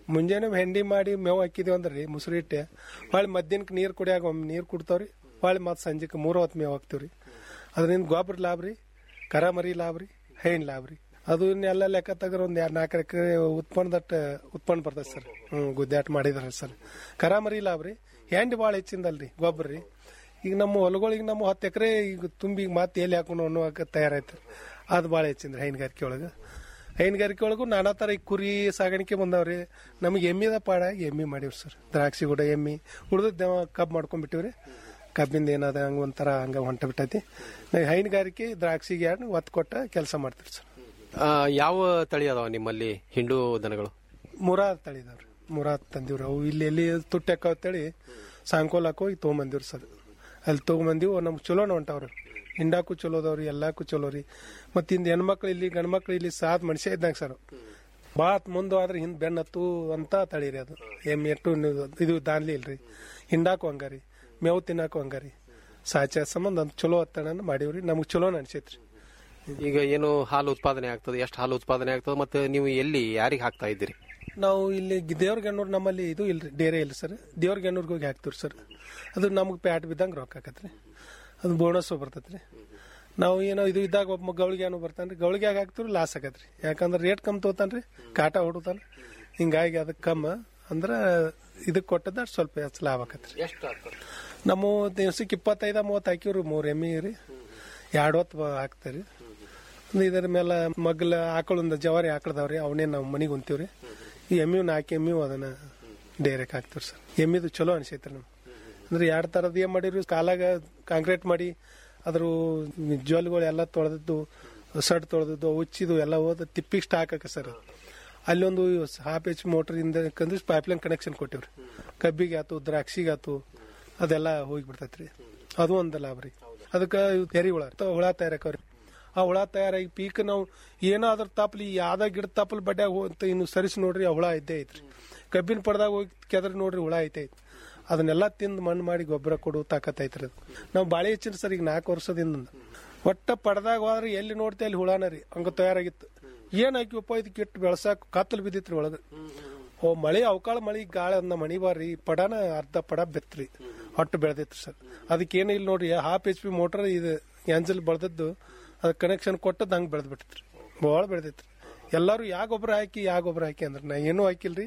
ಮುಂಜಾನೆ ಹೆಂಡಿ ಮಾಡಿ ಮೇವು ಹಾಕಿದೀವಿ ಅಂದ್ರೆ ರೀ ಮುಸುರಿ ಇಟ್ಟೆ ಹೊಳ್ಳಿ ಮಧ್ಯಾಹ್ನಕ್ಕೆ ನೀರು ಕುಡಿಯಾಗ ಒಮ್ಮೆ ನೀರು ಕುಡ್ತಾವ್ರಿ ಹೊಳ್ಳಿ ಮತ್ತೆ ಸಂಜೆಗೆ ಮೂರು ಹೊತ್ತು ಮೇವು ಹಾಕ್ತೀವ್ರಿ ಅದರಿಂದ ಗೊಬ್ಬರ ಲಾಭ ರೀ ಕರ ಮರಿ ಲಾಭ ರೀ ಹೈನ್ ಲಾಭ ರೀ ಅದು ಇನ್ನೆಲ್ಲ ಲೆಕ್ಕ ತಗರ ಒಂದ್ ಎರಡು ನಾಲ್ಕು ಎಕರೆ ಉತ್ಪನ್ನದಟ್ಟ ಉತ್ಪನ್ನ ಬರ್ತದೆ ಸರ್ ಹ್ಮ್ ಗುದ್ದಾಟ ಮಾಡಿದಾರೆ ಸರ್ ಕರ ಮರಿ ಲಾಭ ರೀ ಹೆಂಡಿ ಭಾಳ ಹೆಚ್ಚಿಂದಲ್ರಿ ಗೊಬ್ಬರ ರೀ ಈಗ ನಮ್ಮ ಹೊಲಗಳಿಗೆ ನಮ್ಮ ಹತ್ತು ಎಕರೆ ಈಗ ತುಂಬಿ ಈಗ ಮತ್ತೆ ಎಲ್ಲಿ ಹಾಕೊಂಡು ಅನ್ನುವಾಗ ತಯಾರಾಯ್ತು ಅದು ಭಾಳ ಹೆಚ್ಚಿಂದ್ರಿ ಹೈನುಗಾರಿಕೆ ಒಳಗೆ ಹೈನುಗಾರಿಕೆ ಒಳಗೂ ನಾನಾ ಥರ ಈ ಕುರಿ ಸಾಗಾಣಿಕೆ ಬಂದವ್ರಿ ನಮಗೆ ಎಮ್ಮಿದ ಪಾಡ ಎಮ್ಮಿ ಮಾಡೀವ್ರಿ ಸರ್ ದ್ರಾಕ್ಷಿ ಕೂಡ ಎಮ್ಮಿ ಉಳಿದ ಕಬ್ಬು ಮಾಡ್ಕೊಂಡ್ಬಿಟ್ಟಿವ್ರಿ ಕಬ್ಬಿಂದ ಏನಾದ ಹಂಗ ಒಂಥರ ಹಂಗ ಹೊಂಟ ಬಿಟ್ಟೈತಿ ನಾವು ಹೈನುಗಾರಿಕೆ ದ್ರಾಕ್ಷಿಗೆ ಎರಡು ಒತ್ತು ಕೊಟ್ಟ ಕೆಲಸ ಮಾಡ್ತೀವಿ ಸರ್ ಆ, ಯಾವ ತಳಿ ಅದಾವ ನಿಮ್ಮಲ್ಲಿ ಹಿಂಡು ದನಗಳು ಮುರಾದ್ ತಳಿದವ್ರಿ ಮುರಾದ್ ತಂದಿವ್ರಿ ಅವು ಇಲ್ಲಿ ಎಲ್ಲಿ ತುಟ್ಟಾಕವ್ ತಳಿ ಸಾಂಕೋಲಾಕ್ ಹೋಗಿ ತೊಗೊಂಬಂದಿವ್ರಿ ಸರ್ ಅಲ್ಲಿ ತೊಗೊಂಬಂದಿವು ನಮ್ಗೆ ಚಲೋನ ಹೊಂಟವ್ರಿ ಹಿಂಡಾಕು ಚಲೋ ಅದಾವ್ರಿ ಎಲ್ಲಾಕು ಚಲೋ ರೀ ಮತ್ತೆ ಇಂದ ಹೆಣ್ಮಕ್ಳು ಇಲ್ಲಿ ಗಂಡ್ಮಕ್ಳು ಇಲ್ಲಿ ಸಾತ್ ಮನುಷ್ಯ ಇದ್ದಂಗ ಸರ್ ಬಾತ್ ಮುಂದೆ ಆದ್ರೆ ಹಿಂದ್ ಬೆನ್ನತ್ತು ಅಂತ ತಳಿ ರೀ ಅದು ಎಮ್ಮೆ ಎಟ್ಟು ನೀವು- ಇದು ದಾನ್ಲಿ ಇಲ್ರಿ ಹಿಂಡಾಕು ಹಂಗಾರಿ ಮೇವು ತಿನ್ನಾಕು ಹಂಗಾರಿ ಸಾಚ ಸಂಬಂಧ ಅಂತ ಚಲೋ ಹತ್ತಣ ಮಾಡೀವ್ರಿ ನಮ್ಗೆ ಚಲೋನ ಅನ್ಸೈತ್ರಿ ಈಗ ಏನು ಹಾಲು ಉತ್ಪಾದನೆ ಆಗ್ತದೆ ಎಷ್ಟು ಹಾಲು ಉತ್ಪಾದನೆ ಆಗ್ತದೆ ಮತ್ತೆ ನೀವು ಎಲ್ಲಿ ಯಾರಿಗೆ ಹಾಕ್ತಾ ಇದ್ದೀರಿ ನಾವು ಇಲ್ಲಿ ದೇವ್ರಗಣ್ಣೂರ್ ನಮ್ಮಲ್ಲಿ ಇದು ಇಲ್ರಿ ಡೇರೆ ಇಲ್ಲ ಸರ್ ದೇವ್ರಗಣ್ಣೂರ್ಗೆ ಹೋಗಿ ಹಾಕ್ತಿವ್ರಿ ಸರ್ ಅದು ನಮಗೆ ಪ್ಯಾಟ್ ಬಿದ್ದಂಗೆ ರೊಕ್ಕ ಆಕತ್ರಿ ಅದು ಬೋನಸ್ಸು ಬರ್ತೈತ್ರಿ ನಾವು ಏನೋ ಇದು ಇದ್ದಾಗ ಒಬ್ಬ ಗೌಳಿಗೆ ಏನೋ ಬರ್ತಾನ್ರಿ ಗೌಳಿಗೆ ಹಾಕ್ತಿವ್ರಿ ಲಾಸ್ ಆಗತ್ರಿ ಯಾಕಂದ್ರೆ ರೇಟ್ ಕಮ್ಮಿ ತಗೋತಾನ್ರಿ ಕಾಟ ಹೊಡುತ್ತಾನ ಹಿಂಗಾಗಿ ಅದಕ್ಕೆ ಕಮ್ಮ ಅಂದ್ರೆ ಇದಕ್ಕೆ ಕೊಟ್ಟದ ಸ್ವಲ್ಪ ಹೆಚ್ಚು ಲಾಭ ಆಕತ್ರಿ ನಮ್ಮ ದಿವ್ಸಕ್ಕೆ ಇಪ್ಪತ್ತೈದ ಮೂವತ್ತು ಹಾಕಿವ್ರಿ ಮೂರು ಎಮ್ಮಿ ರೀ ಎರಡು ಹೊತ್ತು ಬ- ಹಾಕ್ತೀರಿ ಇದರ ಮೇಲೆ ಮಗ್ಲ ಆಕಳಿಂದ ಜವಾರಿ ಆಕಳದವ್ರಿ ಅವನೇ ನಾವು ಮನೆಗೆ ಹೊಂತೀವ್ರಿ ಈ ಎಮ್ಮಿ ನಾಲ್ಕು ಎಮ್ಮಿ ಅದನ್ನ ಡೈರೆಕ್ಟ್ ಹಾಕ್ತಿವ್ರಿ ಸರ್ ಎಮ್ಮಿದು ಚಲೋ ಅನ್ಸೈತ್ರಿ ನಮ್ಗೆ ಅಂದ್ರೆ ಎರಡು ಥರದ್ದು ಏನ್ ಮಾಡಿರಿ ಕಾಲಾಗ ಕಾಂಕ್ರೀಟ್ ಮಾಡಿ ಅದ್ರ ಜ್ವಲ್ಗಳು ಎಲ್ಲ ತೊಳೆದದ್ದು ಸಡ್ ತೊಳೆದದ್ದು ಉಚ್ಚಿದು ಎಲ್ಲ ಹೋದ ತಿಪ್ಪಿಗೆ ಸ್ಟಾಕ್ ಹಾಕ ಸರ್ ಅಲ್ಲಿ ಒಂದು ಹಾಫ್ ಎಚ್ ಮೋಟರ್ ಇಂದ ಕಂದ್ರೆ ಪೈಪ್ಲೈನ್ ಕನೆಕ್ಷನ್ ಕೊಟ್ಟಿವ್ರಿ ಕಬ್ಬಿಗೆ ಆತು ದ್ರಾಕ್ಷಿಗೆ ಆತು ಅದೆಲ್ಲ ಹೋಗಿ ಬಿಡ್ತೈತ್ರಿ ಅದು ಒಂದು ಲಾಭ ರೀ ಅದಕ್ಕೆ ತೆರಿ ಹುಳ ತ- ಹುಳ ತಯಾರಕವ್ರಿ ಆ ಹುಳ ತಯಾರಾಗಿ ಪೀಕ್ ನಾವು ಏನಾದ್ರೂ ತಪ್ಪಲಿ ಯಾವ್ದ ಗಿಡ ತಪ್ಪಲ್ ಬಡ್ಯಾಗ ಹೋಗ್ತ ಇನ್ನು ಸರಿಸಿ ನೋಡ್ರಿ ಆ ಹುಳ ಇದ್ದೇ ಐತ್ರಿ ಕಬ್ಬಿನ ಪಡ್ದಾಗ ಹೋಗಿ ಕೆದ್ರಿ ನೋಡ್ರಿ ಹುಳ ಐತೆ ಅದನ್ನೆಲ್ಲ ತಿಂದು ಮಣ್ಣು ಮಾಡಿ ಗೊಬ್ಬರ ಕೊಡು ತಾಕತ್ ಐತ್ರಿ ಅದು ನಾವು ಬಾಳೆ ಹೆಚ್ಚಿನ ಸರ್ ಈಗ ನಾಲ್ಕು ವರ್ಷದಿಂದ ಒಟ್ಟ ಪಡ್ದಾಗ ಹೋದ್ರೆ ಎಲ್ಲಿ ನೋಡ್ತೇವೆ ಅಲ್ಲಿ ಹುಳನ ರೀ ಹಂಗ ತಯಾರಾಗಿತ್ತು ಏನ್ ಹಾಕಿವಪ್ಪ ಇದಕ್ಕೆ ಇಟ್ಟು ಬೆಳ್ಸಾಕ ಕತ್ತಲು ಬಿದ್ದಿತ್ರಿ ಒಳಗ ಓ ಮಳೆ ಅವಕಾಳ ಮಳಿ ಗಾಳಿ ಅದನ್ನ ಮಣಿ ಬಾರಿ ಪಡನ ಅರ್ಧ ಪಡ ಬೆತ್ರಿ ಹೊಟ್ಟು ಬೆಳೆದಿತ್ರಿ ಸರ್ ಅದಕ್ಕೆ ಏನು ಇಲ್ಲ ನೋಡ್ರಿ ಹಾಫ್ ಎಚ್ ಪಿ ಮೋಟರ್ ಇದು ಎಂಜಲ್ ಬೆಳೆದದ್ದು ಅದಕ್ಕೆ ಕನೆಕ್ಷನ್ ಕೊಟ್ಟದ್ದು ಹಂಗೆ ಬೆಳೆದ್ ಬಿಟ್ಟಿತ್ರಿ ಭಾಳ ಬೆಳೆದಿತ್ರಿ ಎಲ್ಲರೂ ಯಾ ಗೊಬ್ಬರ ಹಾಕಿ ಯಾ ಗೊಬ್ಬರ ಹಾಕಿ ಅಂದ್ರೆ ನಾ ಏನೂ ಹಾಕಿಲ್ರಿ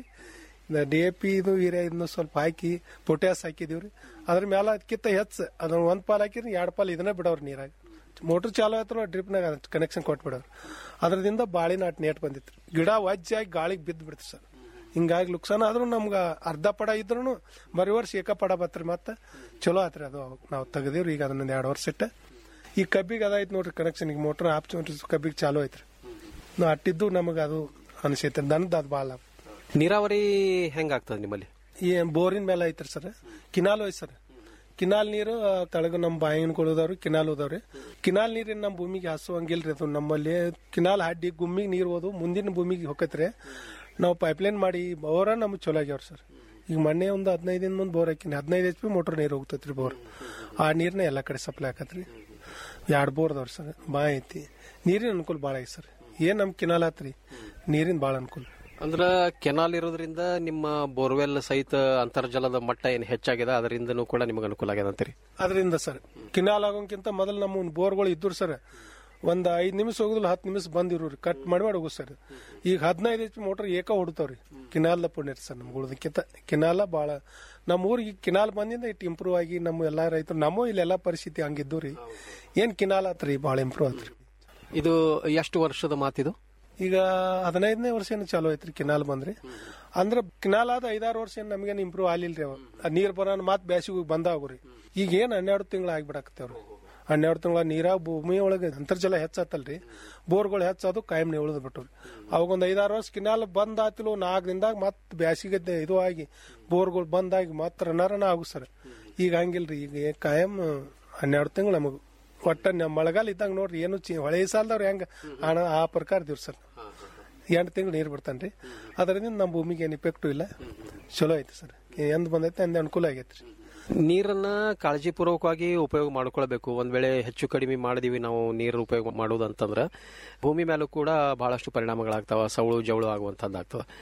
ಡಿ ಎ ಪಿ ಇದು ಯೂರಿಯಾ ಇದನ್ನ ಸ್ವಲ್ಪ ಹಾಕಿ ಪೊಟ್ಯಾಸ್ ಹಾಕಿದೀವ್ರಿ ಅದ್ರ ಮೇಲೆ ಅದಕ್ಕಿಂತ ಹೆಚ್ಚು ಅದನ್ನ ಒಂದ್ ಪಾಲ್ ಹಾಕಿದ್ರೆ ಎರಡು ಪಾಲ್ ಇದನ್ನ ಬಿಡವ್ರಿ ನೀರಾಗ ಮೋಟರ್ ಚಾಲು ಆಯ್ತು ಡ್ರಿಪ್ನಾಗ ಕನೆಕ್ಷನ್ ಕೊಟ್ಬಿಡೋರು ಅದರದಿಂದ ಬಾಳಿ ನಾಟ್ ನೇಟ್ ಬಂದಿತ್ತು ಗಿಡ ವಜ್ಜಾಗಿ ಗಾಳಿಗೆ ಬಿದ್ದು ಬಿಡ್ತು ಸರ್ ಹಿಂಗಾಗಿ ಲುಕ್ಸಾನ ಆದ್ರೂ ನಮ್ಗೆ ಅರ್ಧ ಪಡ ಇದ್ರು ಬರೀ ವರ್ಷ ಏಕ ಪಡ ಬತ್ರಿ ಮತ್ತೆ ಚಲೋ ಆತ್ರಿ ಅದು ನಾವು ತೆಗೆದಿವ್ರಿ ಈಗ ಅದನ್ನೊಂದು ಎರಡು ವರ್ಷ ಇಟ್ಟ ಈ ಕಬ್ಬಿಗೆ ಅದಾಯ್ತು ನೋಡ್ರಿ ಕನೆಕ್ಷನ್ ಈಗ ಮೋಟರ್ ಆಪ್ ಕಬ್ಬಿಗೆ ಚಾಲು ಐತ್ರಿ ನಾವು ಅಟ್ಟಿದ್ದು ನಮಗೆ ಅದು ಅನಿಸೈತೆ ದನದ ಅದು ಭಾಳ ಲಾಭ ನೀರಾವರಿ ಹೆಂಗಾಗ್ತದೆ ನಿಮ್ಮಲ್ಲಿ ಈ ಬೋರಿನ ಮೇಲೆ ಐತ್ರಿ ಸರ್ ಕಿನಾಲ್ ಐತಿ ಸರ್ ಕಿನಾಲ್ ನೀರು ತಳಗ ನಮ್ಮ ಬಾಯಿನ ಕೊಡೋದವ್ರಿ ಕಿನಾಲ್ ಹೋದವ್ರಿ ಕಿನಾಲ್ ನೀರಿನ ನಮ್ಮ ಭೂಮಿಗೆ ಹಾಸುವಂಗಿಲ್ರಿ ಅದು ನಮ್ಮಲ್ಲಿ ಕಿನಾಲ್ ಹಾಡಿ ಗುಮ್ಮಿಗೆ ನೀರು ಹೋದು ಮುಂದಿನ ಭೂಮಿಗೆ ಹೋಗತ್ರಿ ನಾವು ಪೈಪ್ಲೈನ್ ಮಾಡಿ ಬೋರ ನಮ್ಗೆ ಚಲೋ ಆಗ್ಯಾವ್ರಿ ಸರ್ ಈಗ ಮೊನ್ನೆ ಒಂದು ಹದಿನೈದು ದಿನ ಮುಂದೆ ಬೋರ್ ಹಾಕಿನಿ ಹದಿನೈದು ಎಚ್ ಪಿ ಮೋಟರ್ ನೀರು ಹೋಗ್ತೈತ್ರಿ ಬೋರ್ ಆ ನೀರ್ನ ಎಲ್ಲ ಕಡೆ ಸಪ್ಲೈ ಆಕತ್ರಿ ಎರಡು ಬೋರ್ ಅದಾವ್ರಿ ಸರ್ ಬಾ ಐತಿ ನೀರಿನ ಅನುಕೂಲ ಭಾಳ ಐತಿ ಸರ್ ಏನ್ ನಮ್ ಕಿನಾಲ್ ಆತ್ರಿ ನೀರಿನ ಭಾಳ ಅನುಕೂಲ ಅಂದ್ರ ಕೆನಾಲ್ ಇರೋದ್ರಿಂದ ನಿಮ್ಮ ಬೋರ್ವೆಲ್ ಸಹಿತ ಅಂತರ್ಜಲದ ಮಟ್ಟ ಏನು ಹೆಚ್ಚಾಗಿದೆ ಅದರಿಂದನೂ ಕೂಡ ನಿಮಗೆ ಅನುಕೂಲ ಆಗ್ಯದ ಅಂತೀರಿ ಅದರಿಂದ ಸರ್ ಕಿನಾಲ್ ಆಗೋಕ್ಕಿಂತ ಮೊದಲು ನಮ್ಮ ಬೋರ್ಗಳು ಇದ್ರು ಸರ್ ಒಂದ್ ಐದ್ ನಿಮಿಷ ಹೋಗುದಿಲ್ಲ ಹತ್ತು ನಿಮಿಷ ಬಂದಿರು ಕಟ್ ಮಾಡಿ ಮಾಡಿ ಹೋಗು ಸರ್ ಈಗ ಹದಿನೈದು ಎಚ್ ಪಿ ಮೋಟರ್ ಏಕ ಹೊಡ್ತಾವ್ರಿ ಕಿನಾಲ್ ಪುಣ್ಯ ಸರ್ ನಮ್ಗೆ ಉಳ್ದಕ್ಕಿಂತ ಕಿನಾಲ ಬಾಳ ನಮ್ಮ ಊರಿಗೆ ಕಿನಾಲ್ ಬಂದಿಂದ ಇಟ್ಟು ಇಂಪ್ರೂವ್ ಆಗಿ ನಮ್ಮ ಎಲ್ಲಾ ರೈತರು ನಮ್ಮ ಇಲ್ಲೆಲ್ಲ ಪರಿಸ್ಥಿತಿ ಹಂಗಿದ್ದು ರೀ ಏನ್ ಕಿನಾಲ್ ಆತ್ರಿ ಬಾಳ ಇಂಪ್ರೂವ್ ಆತ್ರಿ ಇದು ಎಷ್ಟು ವರ್ಷದ ಮಾತಿದು ಈಗ ಹದಿನೈದನೇ ವರ್ಷ ಏನು ಚಾಲೂ ಐತ್ರಿ ಕಿನಾಲ್ ಬಂದ್ರಿ ಅಂದ್ರ ಕಿನಾಲ್ ಆದ ಐದಾರು ವರ್ಷ ಏನ್ ನಮ್ಗೇನ್ ಇಂಪ್ರೂವ್ ಆಗ್ಲಿಲ್ರಿ ಅವ ಆ ನೀರ್ ಬರೋನ್ ಮಾತ್ ಬ್ಯಾಸಿಗೆ ಬಂದಾವ್ರಿ ಈಗ ಏನ್ ಹನ್ನೆರಡು ತಿಂಗಳ ಆಗ್ಬಿಡಾಕತ್ತೇವ್ರಿ ಹನ್ನೆರಡು ತಿಂಗಳ ನೀರಾಗ ಭೂಮಿ ಒಳಗೆ ಅಂತರ್ಜಲ ಹೆಚ್ಚಾತಲ್ರಿ ಬೋರ್ಗಳು ಹೆಚ್ಚಾದು ಕಾಯಂ ಉಳಿದು ಬಿಟ್ಟವ್ರಿ ಅವಾಗೊಂದ್ ಐದಾರು ವರ್ಷ ಕಿನಾಲ್ ಬಂದ್ ಆತಿಲು ನಾಲ್ಕು ದಿನದಾಗ ಮತ್ ಬ್ಯಾಸಿಗೆ ಇದು ಆಗಿ ಬೋರ್ಗಳು ಬಂದಾಗಿ ಮತ್ ರನರನ ಆಗು ಸರ್ ಈಗ ಹಂಗಿಲ್ರಿ ಈಗ ಕಾಯಂ ಹನ್ನೆರಡು ತಿಂಗಳು ನಮಗ್ ಒಟ್ಟ ನಮ್ಮ ಮಳೆಗಾಲ ಇದ್ದಂಗ ನೋಡ್ರಿ ಏನು ಚಿ ಹೊಳೆ ಸಾಲದವ್ರು ಹೆಂಗ ಹಣ ಆ ಪ್ರಕಾರ ದಿವ್ಸ ಸರ್ ಎಂಟು ತಿಂಗಳು ನೀರು ಬಿಡ್ತಾನ್ರಿ ಅದರಿಂದ ನಮ್ಮ ಭೂಮಿಗೆ ಏನು ಇಫೆಕ್ಟು ಇಲ್ಲ ಚಲೋ ಐತಿ ಸರ್ ಎಂದ್ ಬಂದೈತೆ ಅಂದ ಅನುಕೂಲ ಆಗೈತ್ರಿ ನೀರನ್ನ ಕಾಳಜಿಪೂರ್ವಕವಾಗಿ ಉಪಯೋಗ ಮಾಡ್ಕೊಳ್ಬೇಕು ಒಂದ್ ವೇಳೆ ಹೆಚ್ಚು ಕಡಿಮೆ ಮಾಡಿದೀವಿ ನಾವು ನೀರು ಉಪಯೋಗ ಮಾಡೋದು ಅಂತಂದ್ರ ಭೂಮಿ ಮೇಲೂ ಕೂಡ ಬಹಳಷ್ಟು ಪರಿಣಾಮಗಳಾಗ್ತಾವ ಸವಳು ಜವಳು ಆಗುವಂತದ್ದಾಗ್ತವ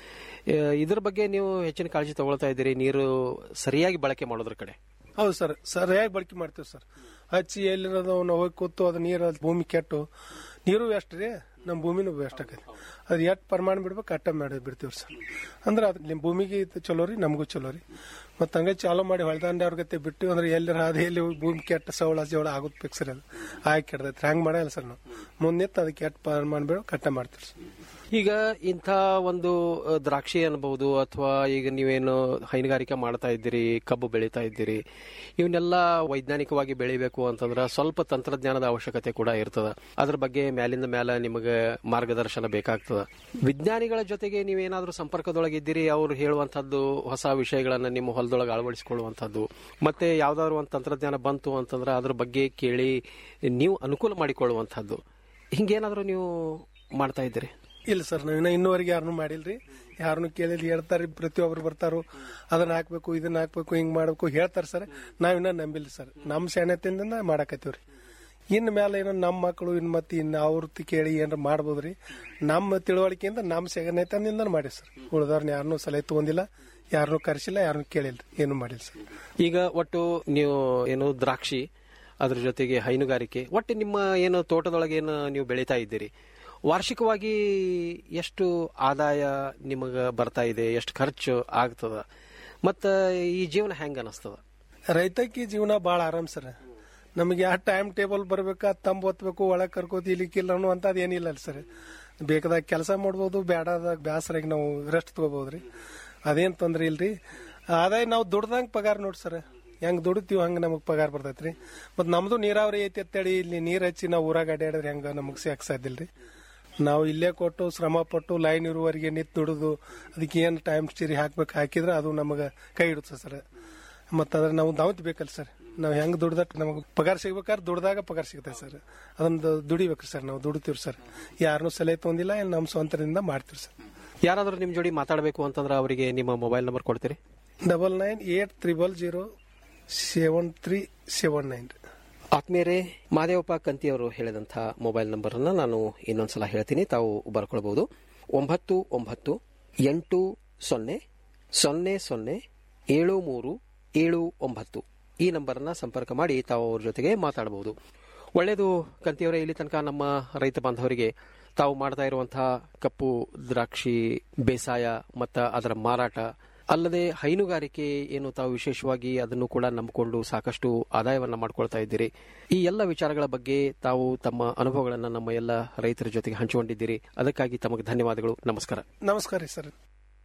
ಆ, ಇದ್ರ ಬಗ್ಗೆ ನೀವು ಹೆಚ್ಚಿನ ಕಾಳಜಿ ತಗೊಳ್ತಾ ಇದ್ದೀರಿ ನೀರು ಸರಿಯಾಗಿ ಬಳಕೆ ಮಾಡೋದ್ರ ಕಡೆ ಹೌದು ಸರ್ ಸರಿಯಾಗಿ ಬಳಕೆ ಮಾಡ್ತೀವಿ ಸರ್ ಹಚ್ಚಿ ಎಲ್ಲಿರೋದು ನಾವು ಹೋಗಿ ಕೂತು ಅದು ನೀರು ಅದು ಭೂಮಿ ಕೆಟ್ಟು ನೀರು ವೇಸ್ಟ್ ರೀ ನಮ್ಮ ಭೂಮಿನೂ ವೇಸ್ಟ್ ಆಗೈತೆ ಅದು ಎಷ್ಟು ಪ್ರಮಾಣ ಬಿಡ್ಬೇಕು ಅಟ್ಟ ಮಾಡಿ ಬಿಡ್ತೀವಿ ಸರ್ ಅಂದ್ರೆ ಅದು ನಿಮ್ಮ ಭೂಮಿಗೆ ಇದು ಚಲೋ ರೀ ನಮಗೂ ಚಲೋ ರೀ ಮತ್ತು ಹಂಗೆ ಚಾಲೂ ಮಾಡಿ ಹೊಳ್ದಂಡೆ ಅವ್ರ ಗತೆ ಬಿಟ್ಟು ಅಂದ್ರೆ ಎಲ್ಲಿ ಅದೇ ಎಲ್ಲಿ ಹೋಗಿ ಭೂಮಿ ಕೆಟ್ಟ ಸವಳ ಜವಳ ಆಗುತ್ತೆ ಬೇಕು ಸರ್ ಅದು ಆಗಿ ಕೆಡ್ದೈತೆ ಹಂಗೆ ಮಾಡಲ್ಲ ಸರ್ ನಾವು ಮುಂದಿತ್ತು ಅದಕ್ಕೆ ಎಷ್ಟು ಪ್ರಮಾಣ ಬಿಡೋ ಕಟ್ಟ ಮಾಡ್ತೀವಿ ಸರ್ ಈಗ ಇಂಥ ಒಂದು ಆ, ದ್ರಾಕ್ಷಿ ಅನ್ಬಹುದು ಅಥವಾ ಈಗ ನೀವೇನು ಹೈನುಗಾರಿಕೆ ಮಾಡ್ತಾ ಇದ್ದೀರಿ ಕಬ್ಬು ಬೆಳೀತಾ ಇದ್ದೀರಿ ಇವನ್ನೆಲ್ಲ ವೈಜ್ಞಾನಿಕವಾಗಿ ಬೆಳಿಬೇಕು ಅಂತಂದ್ರೆ ಸ್ವಲ್ಪ ತಂತ್ರಜ್ಞಾನದ ಅವಶ್ಯಕತೆ ಕೂಡ ಇರ್ತದ ಅದ್ರ ಬಗ್ಗೆ ಮ್ಯಾಲಿಂದ ಮ್ಯಾಲ ನಿಮಗೆ ಮಾರ್ಗದರ್ಶನ ಬೇಕಾಗ್ತದ ವಿಜ್ಞಾನಿಗಳ ಜೊತೆಗೆ ನೀವೇನಾದ್ರೂ ಸಂಪರ್ಕದೊಳಗಿದ್ದೀರಿ ಅವ್ರು ಹೇಳುವಂತದ್ದು ಹೊಸ ವಿಷಯಗಳನ್ನ ನಿಮ್ಮ ಹೊಲದೊಳಗೆ ಅಳವಡಿಸಿಕೊಳ್ಳುವಂತದ್ದು ಮತ್ತೆ ಯಾವ್ದಾದ್ರು ಒಂದು ತಂತ್ರಜ್ಞಾನ ಬಂತು ಅಂತಂದ್ರೆ ಅದ್ರ ಬಗ್ಗೆ ಕೇಳಿ ನೀವು ಅನುಕೂಲ ಮಾಡಿಕೊಳ್ಳುವಂತದ್ದು ಹಿಂಗೇನಾದ್ರೂ ನೀವು ಮಾಡ್ತಾ ಇದ್ದೀರಿ ಇಲ್ಲ ಸರ್ ನಾವಿನ್ನ ಇನ್ನೂವರೆಗೆ ಯಾರನ್ನೂ ಮಾಡಿಲ್ರಿ ಯಾರನ್ನು ಕೇಳಿಲ್ಲ ಹೇಳ್ತಾರೆ ಪ್ರತಿಯೊಬ್ರು ಬರ್ತಾರೋ ಅದನ್ನ ಹಾಕ್ಬೇಕು ಇದನ್ನ ಹಾಕ್ಬೇಕು ಹಿಂಗ್ ಮಾಡ್ಬೇಕು ಹೇಳ್ತಾರೆ ಸರ್ ನಾವಿನ್ನ ನಂಬಿಲ್ಲ ಸರ್ ನಮ್ಮ ಸೆಣೆತಿಂದ ಮಾಡಾಕತ್ತೀವ್ರಿ ಇನ್ ಮೇಲೆ ಏನೋ ನಮ್ಮ ಮಕ್ಕಳು ಇನ್ ಮತ್ತೆ ಇನ್ನು ಅವ್ರದ್ದು ಕೇಳಿ ಏನಾರ ಮಾಡ್ಬೋದ್ರಿ ನಮ್ಮ ತಿಳುವಳಿಕೆಯಿಂದ ನಮ್ಮ ಸೆಗನೆತನದಿಂದ ಮಾಡಿ ಸರ್ ಉಳಿದವ್ರನ್ನ ಯಾರನ್ನೂ ಸಲಹೆ ತಗೊಂಡಿಲ್ಲ ಯಾರನ್ನೂ ಕರೆಸಿಲ್ಲ ಯಾರನ್ನೂ ಕೇಳಿಲ್ಲ ಏನು ಮಾಡಿಲ್ಲ ಸರ್ ಈಗ ಒಟ್ಟು ನೀವು ಏನು ದ್ರಾಕ್ಷಿ ಅದ್ರ ಜೊತೆಗೆ ಹೈನುಗಾರಿಕೆ ಒಟ್ಟು ನಿಮ್ಮ ಏನು ತೋಟದೊಳಗೆ ಏನು ನೀವು ಬೆಳೀತಾ ಇದ್ದೀರಿ ವಾರ್ಷಿಕವಾಗಿ ಎಷ್ಟು ಆದಾಯ ನಿಮಗೆ ಬರ್ತಾ ಇದೆ ಎಷ್ಟು ಖರ್ಚು ಆಗ್ತದ ಮತ್ತ ಈ ಜೀವನ ಹೆಂಗ ಅನಿಸ್ತದ ರೈತಕ್ಕೆ ಜೀವನ ಭಾಳ ಆರಾಮ್ ಸರ್ ನಮಗೆ ಯಾವ ಟೈಮ್ ಟೇಬಲ್ ಬರ್ಬೇಕಾ ತಂಬ್ ಒತ್ತಬೇಕು ಒಳಗೆ ಕರ್ಕೋತಿ ಇಲಿಕ್ಕಿಲ್ಲ ಅನ್ನೋ ಅಂತದ್ ಏನಿಲ್ಲ ಅಲ್ಲ ಸರ್ ಬೇಕಾದಾಗ ಕೆಲಸ ಮಾಡ್ಬೋದು ಬೇಡಾದಾಗ ಬ್ಯಾಸರಾಗಿ ನಾವು ರೆಸ್ಟ್ ತಗೋಬಹುದ್ರಿ ಅದೇನ್ ತೊಂದ್ರೆ ಇಲ್ರಿ ಆದಾಯ ನಾವು ದುಡ್ದಂಗ್ ಪಗಾರ ನೋಡಿ ಸರ್ ಹೆಂಗ್ ದುಡಿತೀವಿ ಹಂಗ ನಮಗ್ ಪಗಾರ ಬರ್ತೈತ್ರಿ ಮತ್ ನಮ್ದು ನೀರಾವರಿ ಐತಿ ಅಂತೇಳಿ ಇಲ್ಲಿ ನೀರ್ ಹಚ್ಚಿ ನಾವು ಊರಾಗ ಅಡ್ಯಾಡಿದ್ರೆ ಹೆಂಗ ನಮಗ್ ಸಿಗಕ್ ಸಾಧ್ಯ ಇಲ್ರಿ ನಾವು ಇಲ್ಲೇ ಕೊಟ್ಟು ಶ್ರಮ ಪಟ್ಟು ಲೈನ್ ಇರುವವರೆಗೆ ನಿಂತು ದುಡಿದು ಅದಕ್ಕೆ ಏನ್ ಟೈಮ್ ಸ್ಟೀರಿ ಹಾಕ್ಬೇಕು ಹಾಕಿದ್ರೆ ಅದು ನಮಗ ಕೈ ಇಡುತ್ತೆ ಸರ್ ಮತ್ತ ಅದ್ರ ನಾವು ದಾವತ್ ಬೇಕಲ್ಲ ಸರ್ ನಾವು ಹೆಂಗ್ ದುಡ್ದಟ್ ನಮಗೆ ಪಗಾರ ಸಿಗ್ಬೇಕಾದ್ರೆ ದುಡ್ದಾಗ ಪಗಾರ ಸಿಗುತ್ತೆ ಸರ್ ಅದನ್ನ ದುಡಿಬೇಕ್ರಿ ಸರ್ ನಾವು ದುಡಿತೀವಿ ಸರ್ ಯಾರನ್ನೂ ಸಲಹೆ ತೊಂದಿಲ್ಲ ಏನ್ ನಮ್ಮ ಸ್ವಂತದಿಂದ ಮಾಡ್ತೀವಿ ಸರ್ ಯಾರಾದ್ರೂ ನಿಮ್ ಜೋಡಿ ಮಾತಾಡಬೇಕು ಅಂತಂದ್ರೆ ಅವರಿಗೆ ನಿಮ್ಮ ಮೊಬೈಲ್ ನಂಬರ್ ಕೊಡ್ತೀರಿ double nine eight triple zero seven three seven nine ಆತ್ಮೀಯರೇ ಮಾದೇವಪ್ಪ ಕಂತಿ ಅವರು ಹೇಳಿದಂಥ ಮೊಬೈಲ್ ನಂಬರ್ ಅನ್ನ ನಾನು ಇನ್ನೊಂದ್ಸಲ ಹೇಳ್ತೀನಿ ತಾವು ಬರ್ಕೊಳ್ಬಹುದು ಒಂಬತ್ತು ಒಂಬತ್ತು ಎಂಟು ಸೊನ್ನೆ ಸೊನ್ನೆ ಸೊನ್ನೆ ಏಳು ಮೂರು ಏಳು ಒಂಬತ್ತು ಈ ನಂಬರನ್ನ ಸಂಪರ್ಕ ಮಾಡಿ ತಾವು ಅವ್ರ ಜೊತೆಗೆ ಮಾತಾಡಬಹುದು ಒಳ್ಳೆಯದು ಕಂತಿಯವರೇ ಇಲ್ಲಿ ತನಕ ನಮ್ಮ ರೈತ ಬಾಂಧವರಿಗೆ ತಾವು ಮಾಡ್ತಾ ಇರುವಂತಹ ಕಪ್ಪು ದ್ರಾಕ್ಷಿ ಬೇಸಾಯ ಮತ್ತು ಅದರ ಮಾರಾಟ ಅಲ್ಲದೆ ಹೈನುಗಾರಿಕೆ ಏನು ತಾವು ವಿಶೇಷವಾಗಿ ಅದನ್ನು ಕೂಡ ನಂಬಿಕೊಂಡು ಸಾಕಷ್ಟು ಆದಾಯವನ್ನ ಮಾಡ್ಕೊಳ್ತಾ ಇದ್ದೀರಿ ಈ ಎಲ್ಲ ವಿಚಾರಗಳ ಬಗ್ಗೆ ತಾವು ತಮ್ಮ ಅನುಭವಗಳನ್ನು ನಮ್ಮ ಎಲ್ಲ ರೈತರ ಜೊತೆಗೆ ಹಂಚಿಕೊಂಡಿದ್ದೀರಿ ಅದಕ್ಕಾಗಿ ತಮಗೆ ಧನ್ಯವಾದಗಳು ನಮಸ್ಕಾರ ನಮಸ್ಕಾರ ರೀ ಸರ್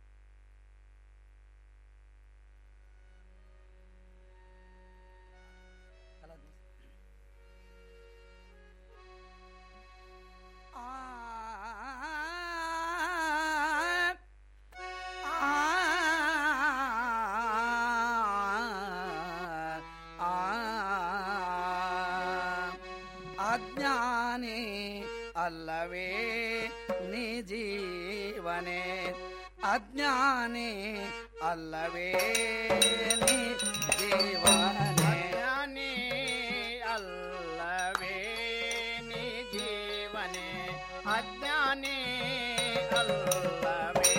ಅಜ್ಞಾನಿ ಅಲ್ಲವೇ ನೀ ಜೀವನೆ ಅಜ್ಞಾನಿ ಅಲ್ಲವೇ ನೀ ಜೀವನೆ ಅಜ್ಞಾನಿ ಅಲ್ಲವೇ ನೀ ಜೀವನೆ ಅಜ್ಞಾನಿ ಅಲ್ಲವೇ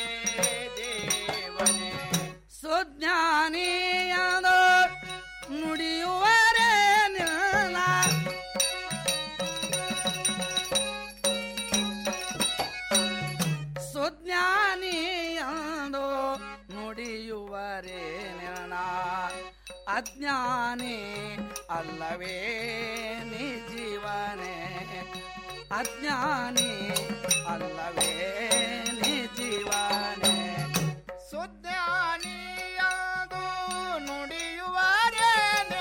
ಜೀವನೆ ಸುಜ್ಞಾನಿಯಾದ ನುಡಿಯುವರೇ ನಿಲ್ಲ ಸುಜ್ಞಾನಿಯಂದು ನುಡಿಯುವರೇ ನಿರ್ಣ ಅಜ್ಞಾನಿ ಅಲ್ಲವೇ ನೀ ಜೀವನೆ ಅಜ್ಞಾನಿ ಅಲ್ಲವೇ ನೀ ಜೀವನೆ ಸುಜ್ಞಾನಿಯಾದು ನುಡಿಯುವರೇ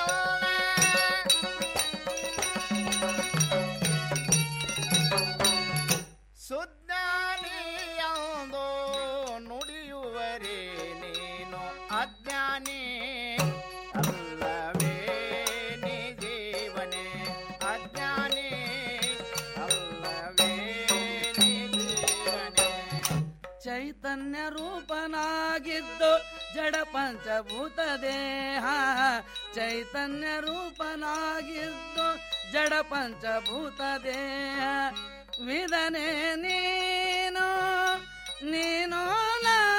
ಸುಜ್ಞಾನಿಯಂದು ನುಡಿಯುವರೇ ನೀನು ಅಜ್ಞಾನಿ ಅಲ್ಲವೇ ನೀ ಜೀವನೆ ಅಜ್ಞಾನಿ ಅಲ್ಲವೇ ನೀ ಜೀವನೆ ಚೈತನ್ಯ ರೂಪನಾಗಿದ್ದು ಜಡ ಪಂಚಭೂತ ದೇಹ ಚೈತನ್ಯ ರೂಪನಾಗಿದ್ದು ಜಡ ಪಂಚಭೂತ ದೇಹ ವಿಧನೆ ನೀನು ನೀನು ನಾ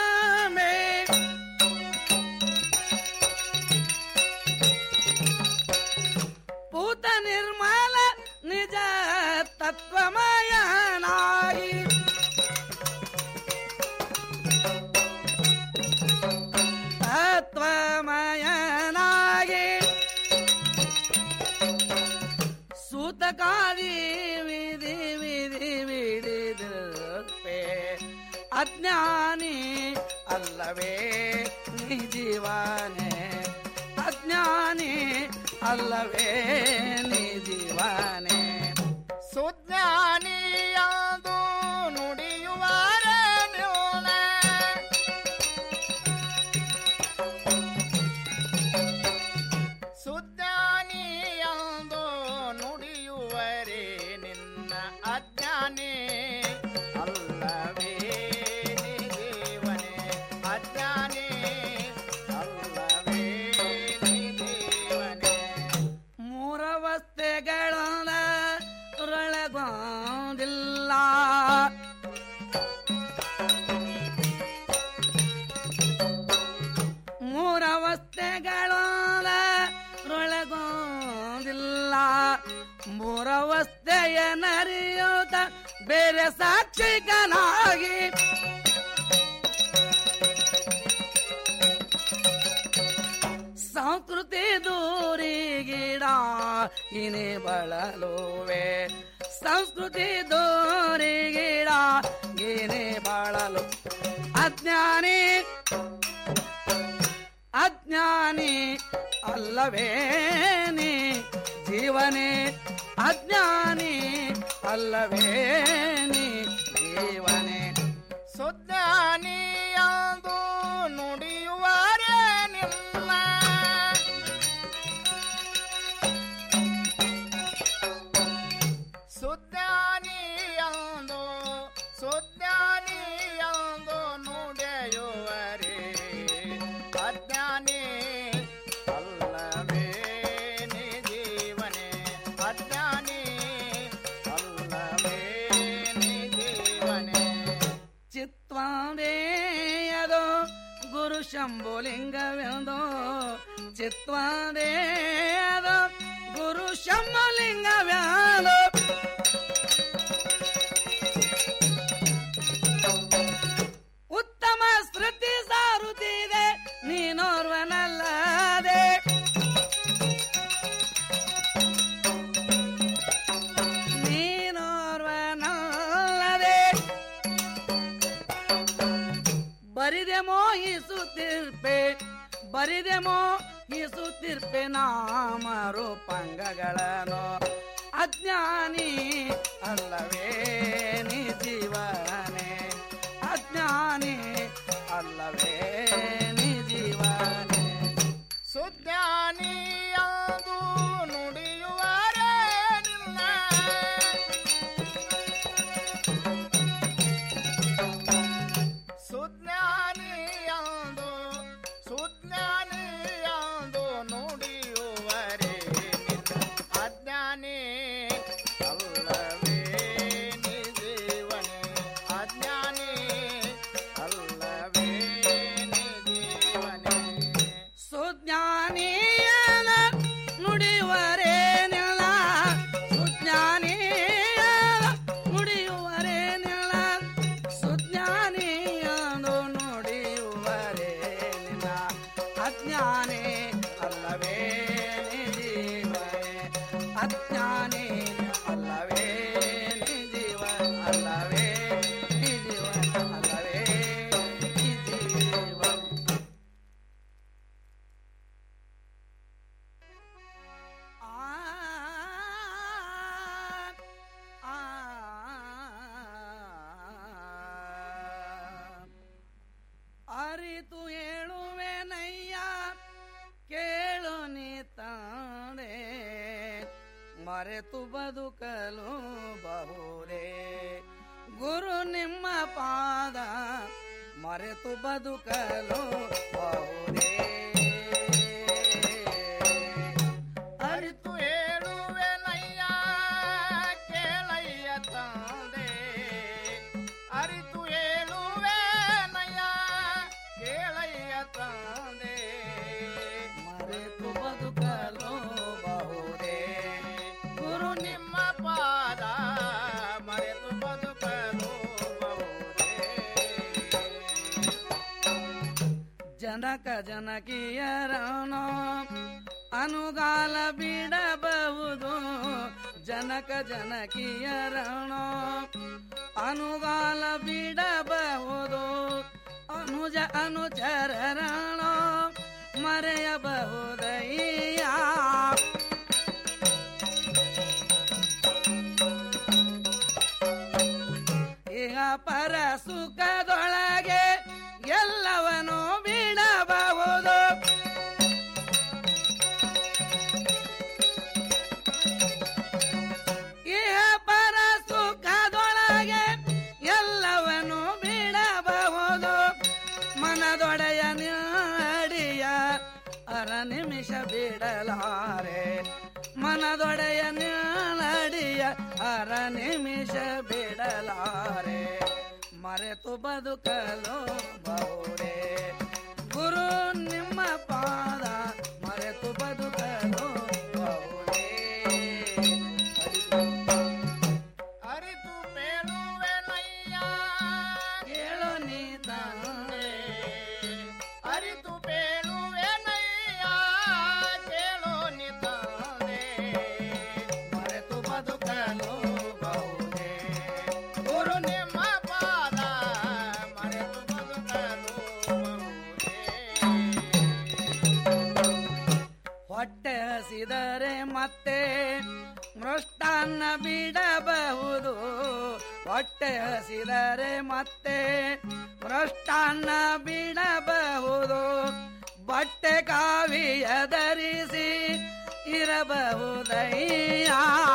ಕಾದಿ ವಿಧಿ ವಿಧಿ ವಿಡಿದಿರುವೆ ಅಜ್ಞಾನಿ ಅಲ್ಲವೇ ನೀ ಜೀವನೇ ಅಜ್ಞಾನಿ ಅಲ್ಲವೇ ನೀ ಜೀವನೇ ಸುಜ್ಞಾನಿಯಾದು ನುಡಿಯುವರೆ ನ್ಯೂನ ಸುಜ್ಞಾನಿಯಾದು ನುಡಿಯುವರೆ ನಿನ್ನ ಅಜ್ಞಾನಿ ಅಲ್ಲವೇ ನೀ ದೇವನೇ ಅಜ್ಞಾನಿ ಅಲ್ಲವೇ ನೀ ದೇವನೇ ಮೂರವಸ್ಥೆಗಳನ್ನ ಒಳಗೊಂದಿಲ್ಲ ಮೂರವಸ್ಥೆಗಳನ್ನ ಒಳಗೊಂದಿಲ್ಲ ಮೂರವಸ್ಥೆಯ ನರಿಯುತ್ತ ಬೇರೆ ಸಾಕ್ಷಿಕನಾಗಿ ಸಂಸ್ಕೃತಿ ದೂರಿಗಿಡ ಇನಿ ಬಳಲುವೆ ಸಂಸ್ಕೃತಿ ದೂರಿಗಿಡ ಇನಿ ಬಳಲು ಅಜ್ಞಾನಿ ಅಜ್ಞಾನಿ ಅಲ್ಲವೇನಿ ಜೀವನೇ ಅಜ್ಞಾನಿ ಅಲ್ಲವೇನಿ ಜೀವನೇ ಸುಜ್ಞಾನಿಯಾದು ನುಡಿಯುವರೆ ನಿನ್ನ ಸುಜ್ಞಾನಿಯಾದು ಸುಜ್ಞಾನಿಯಾದು ನುಡಿಯುವರೆ ಅಜ್ಞಾನಿ ಅಲ್ಲವೇ ನೀ ಜೀವನೇ ಅಜ್ಞಾನಿ ಅಲ್ಲವೇ ನೀ ಜೀವನೇ ಚಿತ್ವಾದೇಯದು ಗುರು ಶಂಭುಲಿಂಗವೆಂದು ಚಿತ್ವಾದೇಯದು ಗುರು ಶಂಭುಲಿಂಗವೆಂದು ಉತ್ತಮ ಶ್ರುತಿ ಸಾರುತ್ತಿದೆ ನೀನೋರ್ವನಲ್ಲದೆ ನೀನೋರ್ವನಲ್ಲದೆ ಬರಿದೆ ಮೋಹಿಸುತ್ತಿರ್ಪೆ ಬರಿದೆ ಮೋಹಿಸುತ್ತಿರ್ಪೆ ನಾಮ ರೂಪಾಂಗಗಳನ್ನು ಅಜ್ಞಾನಿ ಅಲ್ಲವೇ ನೀ ಜೀವನೇ ಅಜ್ಞಾನಿ ಅಲ್ಲವೇ ನೀ ಜೀವನೇ ಸುಜ್ಞಾನಿಯಾದು ನುಡಿಯುವರೆ ನಿನ್ನ ಸುಜ್ಞಾನಿಯಾದು ಸುಜ್ಞಾನಿಯಾದು ನುಡಿಯುವರೆ ನಿನ್ನ ಅಜ್ಞಾನಿ ಅಲ್ಲವೇ ನೀ ಜೀವನೇ ಅಜ್ಞಾನಿ ಅಲ್ಲವೇ ನೀ ಜೀವನೇ ಸುಜ್ಞಾನಿಯನ ನುಡಿಯುವರೇ ನೆಲ ಸುಜ್ಞಾನಿಯ ನುಡಿಯುವರೇ ನೆಲ ಸುಜ್ಞಾನಿಯನು ನುಡಿಯುವರೇ ನೆಲ ಅಜ್ಞಾನಿ ಅಲ್ಲವೇ ನೀ ಜೀವನೇ ಅಜ್ಞಾನಿ ಅಲ್ಲವೇ ನೀ ಜೀವ ಅಲ್ಲವೇ ನೀ ಜೀವ ಅಲ್ಲವೇ ನೀ ಜೀವ ಅರಿತು ಹೇಳುವೆನಯ್ಯ ಕೇಳು ನೀ ತಾಳೆ ಮರೆತು ಬದುಕಲು ಬಹುದೇ ಗುರು ನಿಮ್ಮ ಪಾದ ಮರೆತು ಬದುಕಲು ಬಹುದೇ ಅರಿತು ಹೇಳುವೆನಯ್ಯ ಕೇಳಯ್ಯ ತಂದೆ ಅರಿತು ಹೇಳುವೆನಯ್ಯ ಕೇಳಯ್ಯ ತಂದೆ ಮರೆತು ಬದುಕಲು ಬಹುದೇ ಗುರು ನಿಮ್ಮ ಪಾದ ಮರೆತು ಬದುಕಲು ಬಹುದೇ ಜನಕ ಜನಕಿಯರನು ಅನುಗಾಲ ಬಿಡಬಹುದು ಜನಕ ಜನಕ ಜನಕಿಯರಣ ಅನುಗಾಲ ಬಿಡಬಹುದು ಅನುಜ ಅನುಚರಣ ಮರೆಯಬಹುದಯ್ಯ ಈಗ ಪರ ಸುಖದೊಳಗೆ ಎಲ್ಲವನು ಬಿಡಬಹುದು ಇಹ ಪರ ಸುಖದೊಳಗೆ ಎಲ್ಲವನು ಬಿಡಬಹುದು ಮನದೊಡೆಯ ನಾಡಿಯ ಅರ ನಿಮಿಷ ಬಿಡಲಾರೆ ಮನದೊಡೆಯ ನಾಡಿಯ ಅರ ನಿಮಿಷ ಬಿಡಲಾರೆ ಮರೆತು ಬದುಕಲು ಬಹುರೇ ಗುರು ನಿಮ್ಮ ಪಾದ ಮರೆತು ಬದುಕಲು ಬಹುರೇ ಅರಿತು ಬೇಡುವೆನಯ್ಯ ಕೇಳು ನೀ ತಂದೆ ಅರಿತು ಬೇಡುವೆನಯ್ಯ ಕೇಳು ನಿ ತಂದೆ ಮರೆತು ಬದುಕಲು ಬಹುರೇ ಗುರು ನಿಮ್ಮ ಪಾದ ಮರೆತು ಬದುಕಲು ಹೊಟ್ಟೆ ಹಸಿದರೆ ಮತ್ತೆ ಮೃಷ್ಟಾನ್ನ ಬಿಡಬಹುದು ಹೊಟ್ಟೆ ಹಸಿದರೆ ಮತ್ತೆ ಮೃಷ್ಟಾನ್ನ ಬಿಡಬಹುದು ಬಟ್ಟೆ ಕಾವಿಯ ಧರಿಸಿ ಇರಬಹುದಯ್ಯ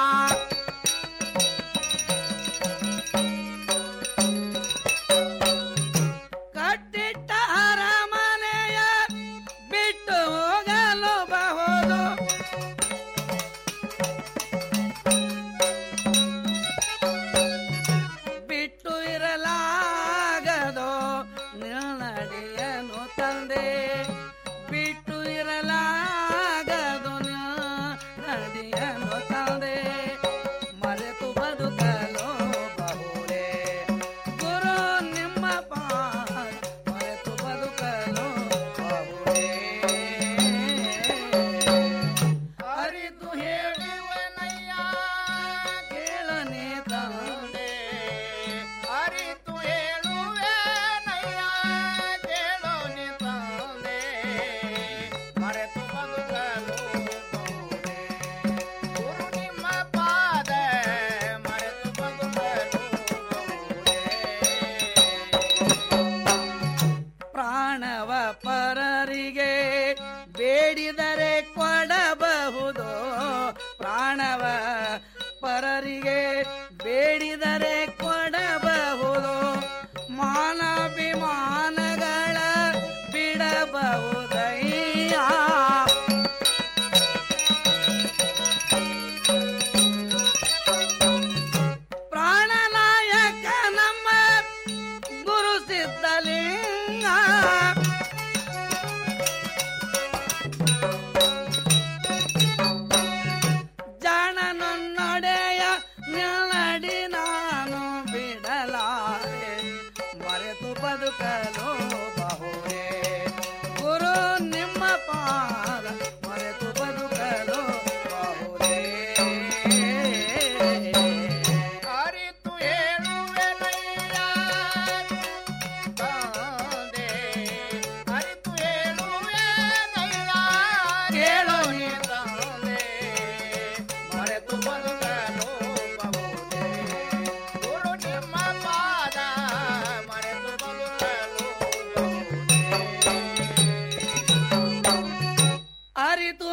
ಕಟ್ಟಿಟ್ಟ ಅರಮನೆಯ ಬಿಟ್ಟು ಹೋಗಲು ಬಹುದು ಬಿಟ್ಟು ಇರಲಾಗದೋ ನಿನ್ನಡಿಯನು ತಂದೆ ಬಿಟ್ಟು ಇರಲಾಗದು ನಡಿಯನು ತಂದೆ ಮರೆತು ಬದುಕಲು ಬಹುರೇ ಗುರು ನಿಮ್ಮ ಪಾದ ಮರೆತು ಬದುಕಲು ಬಹುರೇ ಅರಿತು ಹೇಳುವನಯ್ಯ ಕೇಳು ನೀ ತಂದೆ ಅರಿತು ಹೇಳುವೆನಯ್ಯ ಕೇಳು ನಿ ತಂದೆ ಮರೆತು ಬದುಕಲು ಬಹುರೇ. ಗುರು ನಿಮ್ಮ ಪಾದ ಮರೆತು ಬದುಕಲು ಪ್ರಾಣವ ಪರರಿಗೆ ಬೇಡಿದರೆ ಕೊಡಬಹುದು ಪ್ರಾಣವ ಪರರಿಗೆ ಬೇಡಿದರೆ ಕೊಡಬಹುದು ಮಾನಾಭಿಮಾನಗಳ ಬಿಡಬಹುದಯ್ಯ ಪ್ರಾಣನಾಯಕ ನಮ್ಮ ಗುರು ಸಿದ್ಧಲಿಂಗ ಜಾಣನೊನ್ನೊಡೆಯ ನಡಿ ನಾನು ಬಿಡಲಾರೆ ಮರೆತು ಬದುಕಲು ಬಹುರೇ ಗುರು ನಿಮ್ಮ ಪಾದ ಮರೆತು ಬದುಕಲು ಬಹುರೇ ಅರಿತು ಹೇಳುವೆನಯ್ಯ ತಂದೆ ಅರಿತು ಹೇಳುವೆನಯ್ಯ ಕೇಳು ನಿ ತಂದೆ ಮರೆತು ಬದುಕಲು ಬಹುರೇ. ಗುರು ನಿಮ್ಮ ಪಾದ ಮರೆತು ಬದುಕಲು ಅರಿತು